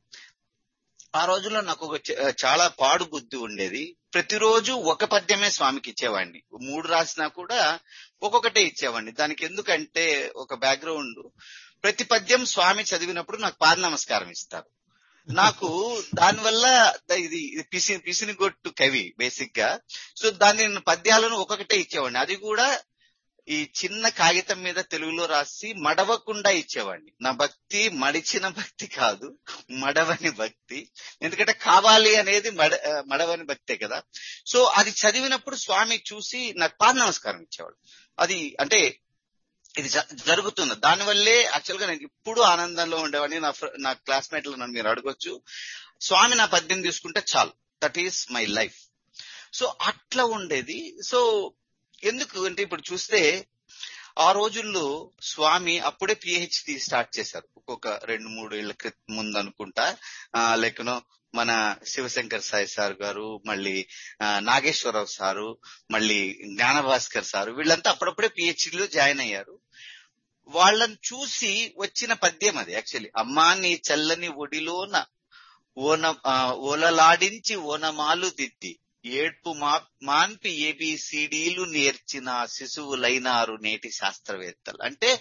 F: ఆ రోజుల్లో నాకు ఒక చాలా పాడు బుద్ధి ఉండేది ప్రతిరోజు ఒక పద్యమే స్వామికి ఇచ్చేవాడిని మూడు రాసినా కూడా ఒక్కొక్కటే ఇచ్చేవాడిని దానికి ఎందుకంటే ఒక బ్యాక్గ్రౌండ్ ప్రతి పద్యం స్వామి చదివినప్పుడు నాకు పాద నమస్కారం ఇస్తారు నాకు దానివల్ల ఇది పిసి పిసిని కొట్టు కవి బేసిక్ గా సో దాన్ని నేను పద్యాలను ఒక్కొక్కటే ఇచ్చేవాడిని అది కూడా ఈ చిన్న కాగితం మీద తెలుగులో రాసి మడవకుండా ఇచ్చేవాడిని నా భక్తి మడిచిన భక్తి కాదు మడవని భక్తి ఎందుకంటే కావాలి అనేది మడ మడవని భక్తే కదా సో అది చదివినప్పుడు స్వామి చూసి నాకు పాద నమస్కారం ఇచ్చేవాడు అది అంటే ఇది జరుగుతుంది దానివల్లే యాక్చువల్ గా నేను ఇప్పుడు ఆనందంలో ఉండేవాడిని నా నా క్లాస్మేట్లు నన్ను మీరు అడగొచ్చు స్వామి నా పద్యం తీసుకుంటే చాలు that is my life so అట్లా ఉండేది సో ఎందుకు అంటే ఇప్పుడు చూస్తే ఆ రోజుల్లో స్వామి అప్పుడే పిహెచ్డి స్టార్ట్ చేశారు ఒక్కొక్క రెండు మూడు ఏళ్ల క్రితం ముందు అనుకుంటా లేకనో మన శివశంకర్ సాయి సార్ గారు మళ్ళీ నాగేశ్వరరావు సారు మళ్ళీ జ్ఞానభాస్కర్ సారు వీళ్ళంతా అప్పుడప్పుడే పిహెచ్డిలో జాయిన్ అయ్యారు వాళ్ళని చూసి వచ్చిన పద్యం అది యాక్చువల్లీ అమ్మా నీ చల్లని ఒడిలోన ఓన ఓలలాడించి ఓనమాలు దిద్ది ఏడ్పు మా మాన్పి ఏబిసిడీలు నేర్చిన శిశువులైనారు నేటి శాస్త్రవేత్తలు అంటే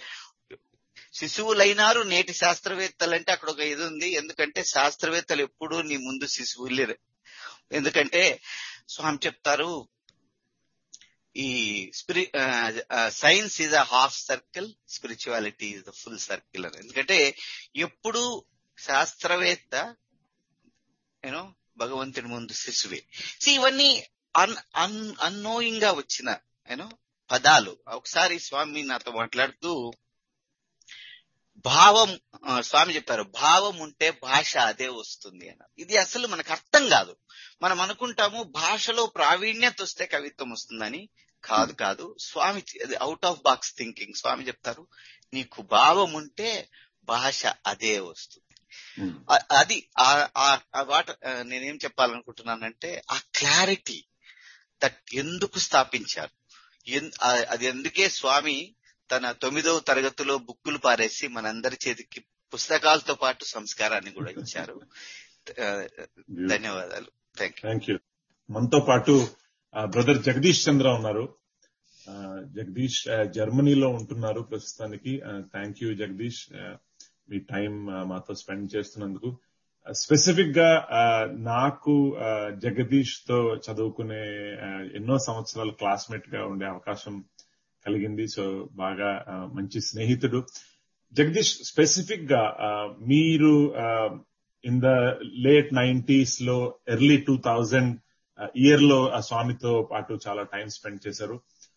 F: శిశువులైనారు నేటి శాస్త్రవేత్తలు అంటే అక్కడ ఒక ఇది ఉంది ఎందుకంటే శాస్త్రవేత్తలు ఎప్పుడూ నీ ముందు శిశువులే ఎందుకంటే స్వామి చెప్తారు ఈ స్పిరి science is a half circle spirituality is the full circle అని ఎందుకంటే ఎప్పుడు శాస్త్రవేత్త యూనో భగవంతుని ముందు శిశువే సో ఇవన్నీ అన్ అన్ అన్నోయింగ్ గా వచ్చిన యూనో పదాలు ఒకసారి స్వామి నాతో మాట్లాడుతూ భావం స్వామి చెప్పారు భావం ఉంటే భాష అదే వస్తుంది అని ఇది అసలు మనకు అర్థం కాదు మనం అనుకుంటాము భాషలో ప్రావీణ్యత వస్తే కవిత్వం వస్తుందని కాదు కాదు Swami out of box thinking Swami చెప్తారు నీకు భావం ఉంటే భాష అదే వస్తుంది అది వాట నేనేం చెప్పాలనుకుంటున్నానంటే ఆ క్లారిటీ దట్ ఎందుకు స్థాపించారు అది ఎందుకే స్వామి తన తొమ్మిదవ తరగతిలో బుక్కులు పారేసి మనందరి చేతికి పుస్తకాలతో పాటు సంస్కారాన్ని కూడా ఇచ్చారు ధన్యవాదాలు థ్యాంక్
A: యూ మనతో పాటు బ్రదర్ జగదీష్ చంద్ర ఉన్నారు జగదీష్ జర్మనీలో ఉంటున్నారు ప్రస్తుతానికి థ్యాంక్ యూ జగదీష్ మీ టైం మాతో స్పెండ్ చేస్తున్నందుకు స్పెసిఫిక్ గా నాకు జగదీష్ తో చదువుకునే ఎన్నో సంవత్సరాలు క్లాస్మేట్ గా ఉండే అవకాశం కలిగింది సో బాగా మంచి స్నేహితుడు జగదీష్ స్పెసిఫిక్ గా మీరు ఇన్ ద లేట్ నైన్టీస్ లో ఎర్లీ టూ థౌజండ్ ఇయర్ లో ఆ స్వామితో పాటు చాలా టైం స్పెండ్ చేశారు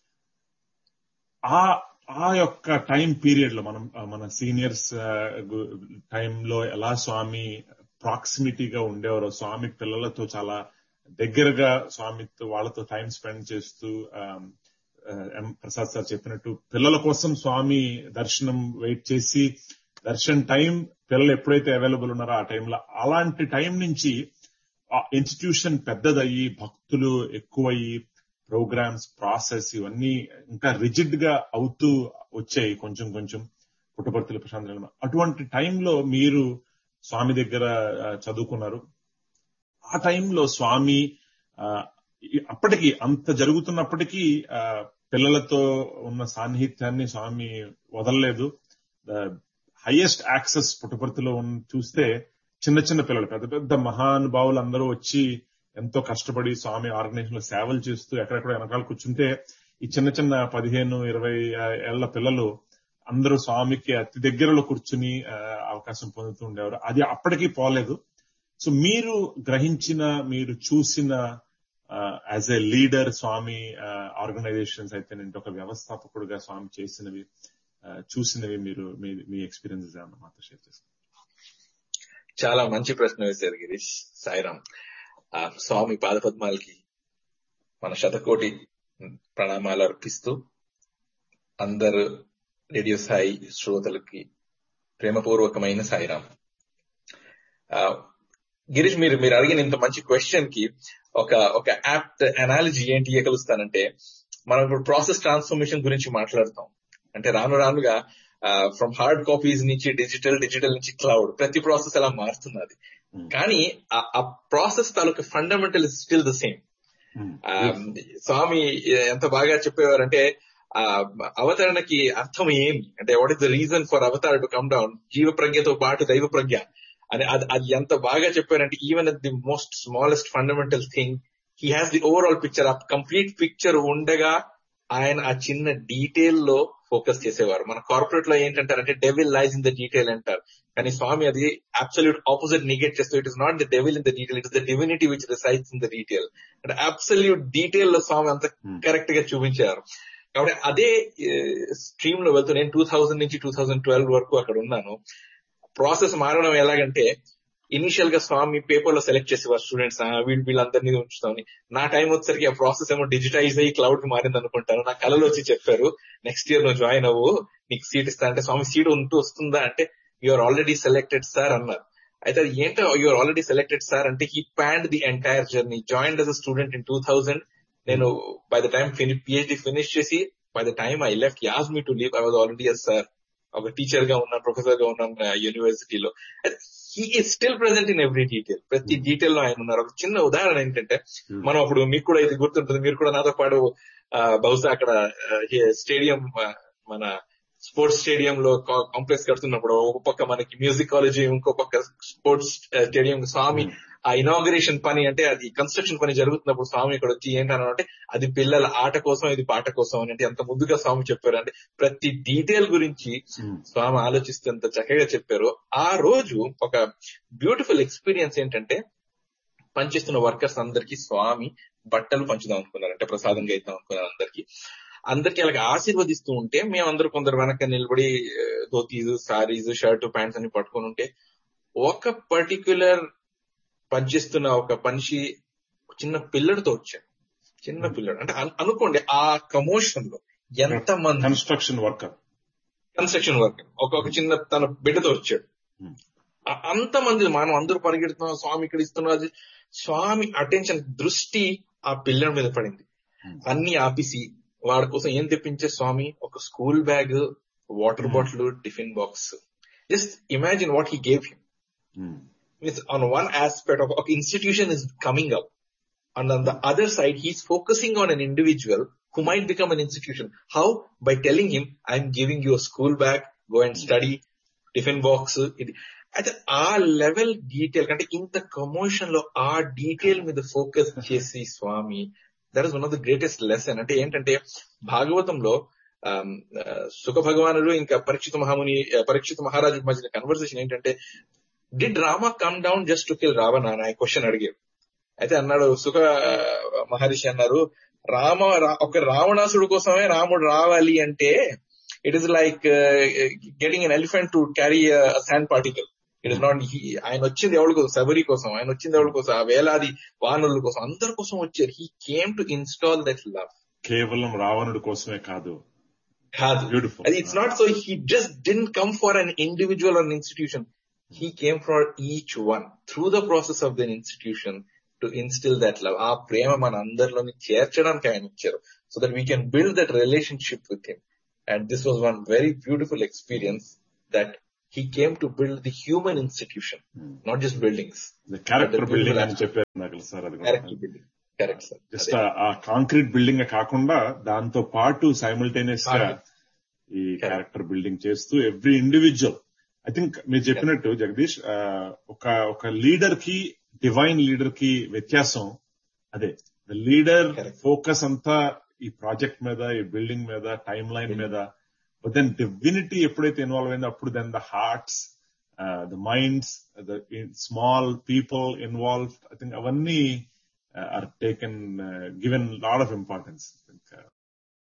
A: ఆ ఆ యొక్క టైం పీరియడ్ లో మనం మన సీనియర్స్ టైంలో ఎలా స్వామి ప్రాక్సిమిటీగా ఉండేవారో స్వామి పిల్లలతో చాలా దగ్గరగా స్వామితో వాళ్ళతో టైం స్పెండ్ చేస్తూ ఎం ప్రసాద్ సార్ చెప్పినట్టు పిల్లల కోసం స్వామి దర్శనం వెయిట్ చేసి దర్శన్ టైం పిల్లలు ఎప్పుడైతే అవైలబుల్ ఉన్నారో ఆ టైంలో అలాంటి టైం నుంచి ఆ ఇన్స్టిట్యూషన్ పెద్దదయ్యి భక్తులు ఎక్కువయ్యి ప్రోగ్రామ్స్ ప్రాసెస్ ఇవన్నీ ఇంకా రిజిడ్ గా అవుతూ వచ్చాయి కొంచెం కొంచెం పుట్టపర్తిలో ప్రశాంత్ అటువంటి టైంలో మీరు స్వామి దగ్గర ఆ, చదువుకున్నారు ఆ టైంలో స్వామి ఆ, ఈ- అప్పటికి అంత జరుగుతున్నప్పటికీ ఆ, పిల్లలతో ఉన్న సాన్నిహిత్యాన్ని స్వామి వదలలేదు హైయెస్ట్ యాక్సెస్ పుట్టపర్తిలో ఉన్న చూస్తే చిన్న చిన్న పిల్లలు పెద్ద పెద్ద మహానుభావులు అందరూ వచ్చి ఎంతో కష్టపడి స్వామి ఆర్గనైజేషన్ లో సేవలు చేస్తూ ఎక్కడెక్కడ వెనకాల కూర్చుంటే ఈ చిన్న చిన్న పదిహేను ఇరవై ఏళ్ల పిల్లలు అందరూ స్వామికి అతి దగ్గరలో కూర్చుని ఆ, అవకాశం పొందుతూ ఉండేవారు అది అప్పటికీ పోలేదు సో మీరు గ్రహించిన మీరు చూసిన as a leader Swami organisations అయితే నేను ఒక వ్యవస్థాపకుడుగా స్వామి చేసినవి ఆ, చూసినవి మీరు మీ మీ ఎక్స్పీరియన్సెస్ ఏమన్నా మాతో షేర్ చేసుకోండి
G: చాలా మంచి ప్రశ్న వేశారు గిరీష్ సాయిరామ్ ఆ స్వామి పాదపద్మాలకి మన శతకోటి ప్రణామాలు అర్పిస్తూ అందరు రేడియో సాయి శ్రోతలకి ప్రేమపూర్వకమైన సాయిరామ్ ఆ, గిరీష్ మీరు మీరు అడిగిన ఇంత మంచి క్వశ్చన్ కి ఒక ఒక యాప్ట్ అనాలజీ ఏంటి ఇవ్వగలుస్తానంటే మనం ఇప్పుడు ప్రాసెస్ ట్రాన్స్ఫర్మేషన్ గురించి మాట్లాడుతాం అంటే రాను రానుగా ఫ్రమ్ హార్డ్ కాపీస్ నుంచి డిజిటల్ డిజిటల్ నుంచి క్లౌడ్ ప్రతి ప్రాసెస్ అలా మారుతున్నది
A: Hmm.
G: కానీ ఆ- ఆ ప్రాసెస్ తాలూకు fundamental is still the same
A: Hmm.
G: ఆ, స్వామి ఎంత బాగా చెప్పేవారంటే ఆ అవతరణకి అర్థం ఏమి అంటే what is the reason for avatar to come down జీవ ప్రజ్ఞతో పాటు దైవ ప్రజ్ఞ అని అది అది ఎంత బాగా చెప్పారంటే even at the most smallest fundamental thing he has the overall picture ఆ కంప్లీట్ పిక్చర్ ఉండగా ఆయన ఆ చిన్న డీటెయిల్ లో ఫోకస్ చేసేవారు మన కార్పొరేట్ లో ఏంటంటారంటే devil lies in the detail అంటారు కానీ స్వామి అది అబ్సల్యూట్ ఆపోజిట్ నిగేట్ చేస్తూ it is not the devil in the detail it is the divinity which resides in the detail అంటే అబ్సల్యూట్ డీటెయిల్ లో స్వామి అంత
A: Hmm.
G: కరెక్ట్ గా చూపించారు కాబట్టి అదే స్ట్రీమ్ లో వెళ్తూ నేను టూ థౌజండ్ నుంచి టూ థౌజండ్ ట్వెల్వ్ వరకు అక్కడ ఉన్నాను ప్రాసెస్ మారడం ఎలాగంటే ఇనిషియల్ గా స్వామి పేపర్ లో సెలెక్ట్ చేసేవారు స్టూడెంట్స్ వీళ్ళు వీళ్ళందరినీ ఉంచుతామని నా టైం వచ్చేసరికి ఆ ప్రాసెస్ ఏమో డిజిటైజ్ అయ్యి క్లౌడ్ కి మారింది అనుకుంటాను నా కళలో వచ్చి చెప్పారు నెక్స్ట్ ఇయర్ నువ్వు జాయిన్ అవ్వు నీకు సీట్ ఇస్తా అంటే స్వామి సీట్ ఉంటూ వస్తుందా అంటే యూఆర్ ఆల్రెడీ సెలెక్టెడ్ సార్ అన్నారు అయితే అది ఏంటో యూఆర్ ఆల్రెడీ సెలెక్టెడ్ సార్ అంటే he planned the entire journey join as a student in two thousand నేను by the time PhD finish చేసి by the time I left as me to leave I was already yes sir ఒక teacher గా ఉన్నాను professor గా ఉన్నాను యూనివర్సిటీలో he is still present in every detail ప్రతి detail లో ఆయన ఉన్నారు ఒక చిన్న ఉదాహరణ ఏంటంటే మనం అప్పుడు మీకు కూడా ఇది గుర్తుంటుంది మీరు కూడా నాతో పాటు ఆ, బహుశా అక్కడ స్టేడియం మన స్పోర్ట్స్ స్టేడియం లో కాంప్లెక్స్ కడుతున్నప్పుడు ఒక పక్క మనకి మ్యూజిక్ కాలేజ్ ఇంకో పక్క స్పోర్ట్స్ స్టేడియం స్వామి ఆ ఇనాగరేషన్ పని అంటే అది కన్స్ట్రక్షన్ పని జరుగుతున్నప్పుడు స్వామి ఇక్కడ వచ్చి ఏంటన్నా అంటే అది పిల్లల ఆట కోసం ఇది పాట కోసం అని అంటే ఎంత ముద్దుగా స్వామి చెప్పారు అంటే ప్రతి డీటెయిల్ గురించి
A: Hmm.
G: స్వామి ఆలోచిస్తే ఎంత చక్కగా చెప్పారు ఆ రోజు ఒక బ్యూటిఫుల్ ఎక్స్పీరియన్స్ ఏంటంటే పనిచేస్తున్న వర్కర్స్ అందరికి స్వామి బట్టలు పంచుదాం అనుకున్నారు అంటే ప్రసాదంగా ఇద్దాం అనుకున్నారు అందరికి అందరికి అలాగే ఆశీర్వదిస్తూ ఉంటే మేమందరూ కొందరు వెనక నిలబడి ఆ, ధోతీస్ సారీస్ షర్ట్ ప్యాంట్స్ అని పట్టుకొని ఉంటే ఒక పర్టిక్యులర్ పనిచేస్తున్న ఒక మనిషి చిన్న పిల్లడితో వచ్చాడు చిన్న పిల్లడు అంటే అను- అనుకోండి ఆ కమోషన్ లో ఎంత మంది
A: కన్స్ట్రక్షన్ వర్కర్
G: కన్స్ట్రక్షన్ వర్క్ ఒక ఒక చిన్న తన బిడ్డతో వచ్చాడు
A: Hmm.
G: ఆ- అంతమంది మనం అందరూ పరిగెడుతున్నాం స్వామి ఇక్కడ ఇస్తున్నారు స్వామి అటెన్షన్ దృష్టి ఆ పిల్లడి మీద పడింది
A: Hmm.
G: అన్ని ఆపిసి వాడి కోసం ఏం తెప్పించే స్వామి ఒక school bag water
A: Hmm.
G: Bottle tiffin box just imagine what he gave him means on one aspect of, of institution is coming up and on the other side he's focusing on an individual who might become an institution how by telling him i'm giving you a school bag go and study tiffin box ఇది అయితే ఆ level detail అంటే ఇంత commotion లో ఆ detail మీద focus చేసి Swami that is one of the greatest lesson అంటే ఏంటంటే భాగవతంలో ఆమ్, ఆ, సుఖ భగవానుడు ఇంకా పరీక్షిత మహాముని ఆ, పరీక్షిత మహారాజు మధ్య కన్వర్సేషన్ ఏంటంటే did Rama come down just to kill Ravana అని క్వశ్చన్ అడిగారు అయితే అన్నాడు సుఖ మహర్షి అన్నారు రామ రా- ఒక రావణాసుడు కోసమే రాముడు రావాలి అంటే it is like getting an elephant to carry sand particle it is not ఆయన వచ్చింది ఎవరి కోసం శబరి కోసం ఆయన వచ్చింది ఎవరి కోసం ఆ వేలాది వానరుల కోసం అందరి కోసం వచ్చారు he came to install that love
A: కేవలం రావణుడి కోసమే కాదు
G: కాదు
A: బ్యూటిఫుల్
G: అది it's not so he just didn't come for an individual an institution he came for each one through the process of the institution to instil that love ఆ ప్రేమ మన అందరిలోని చేర్చడానికి ఆయన ఇచ్చారు so that we can build that relationship with him and this was one very beautiful experience that he came to build the human institution not just buildings
A: character building అని చెప్పారు నాకు సార్ అది
G: character building correct sir
A: just ఆ concrete building కాకుండా దాంతో పాటు simultaneous గా ఈ క్యారెక్టర్ బిల్డింగ్ చేస్తూ ఎవ్రీ ఇండివిజువల్ ఐ థింక్ మీరు చెప్పినట్టు జగదీష్ ఆ, ఒక ఒక లీడర్ కి డివైన్ లీడర్ కి వ్యత్యాసం అదే ద లీడర్
G: Correct.
A: ఫోకస్ అంతా ఈ ప్రాజెక్ట్ మీద ఈ బిల్డింగ్ మీద టైం లైన్ మీద బట్ దెన్ డివినిటీ ఎప్పుడైతే ఇన్వాల్వ్ అయిందో అప్పుడు then the hearts the minds the small people involve I think అవన్నీ are taken given lot of importance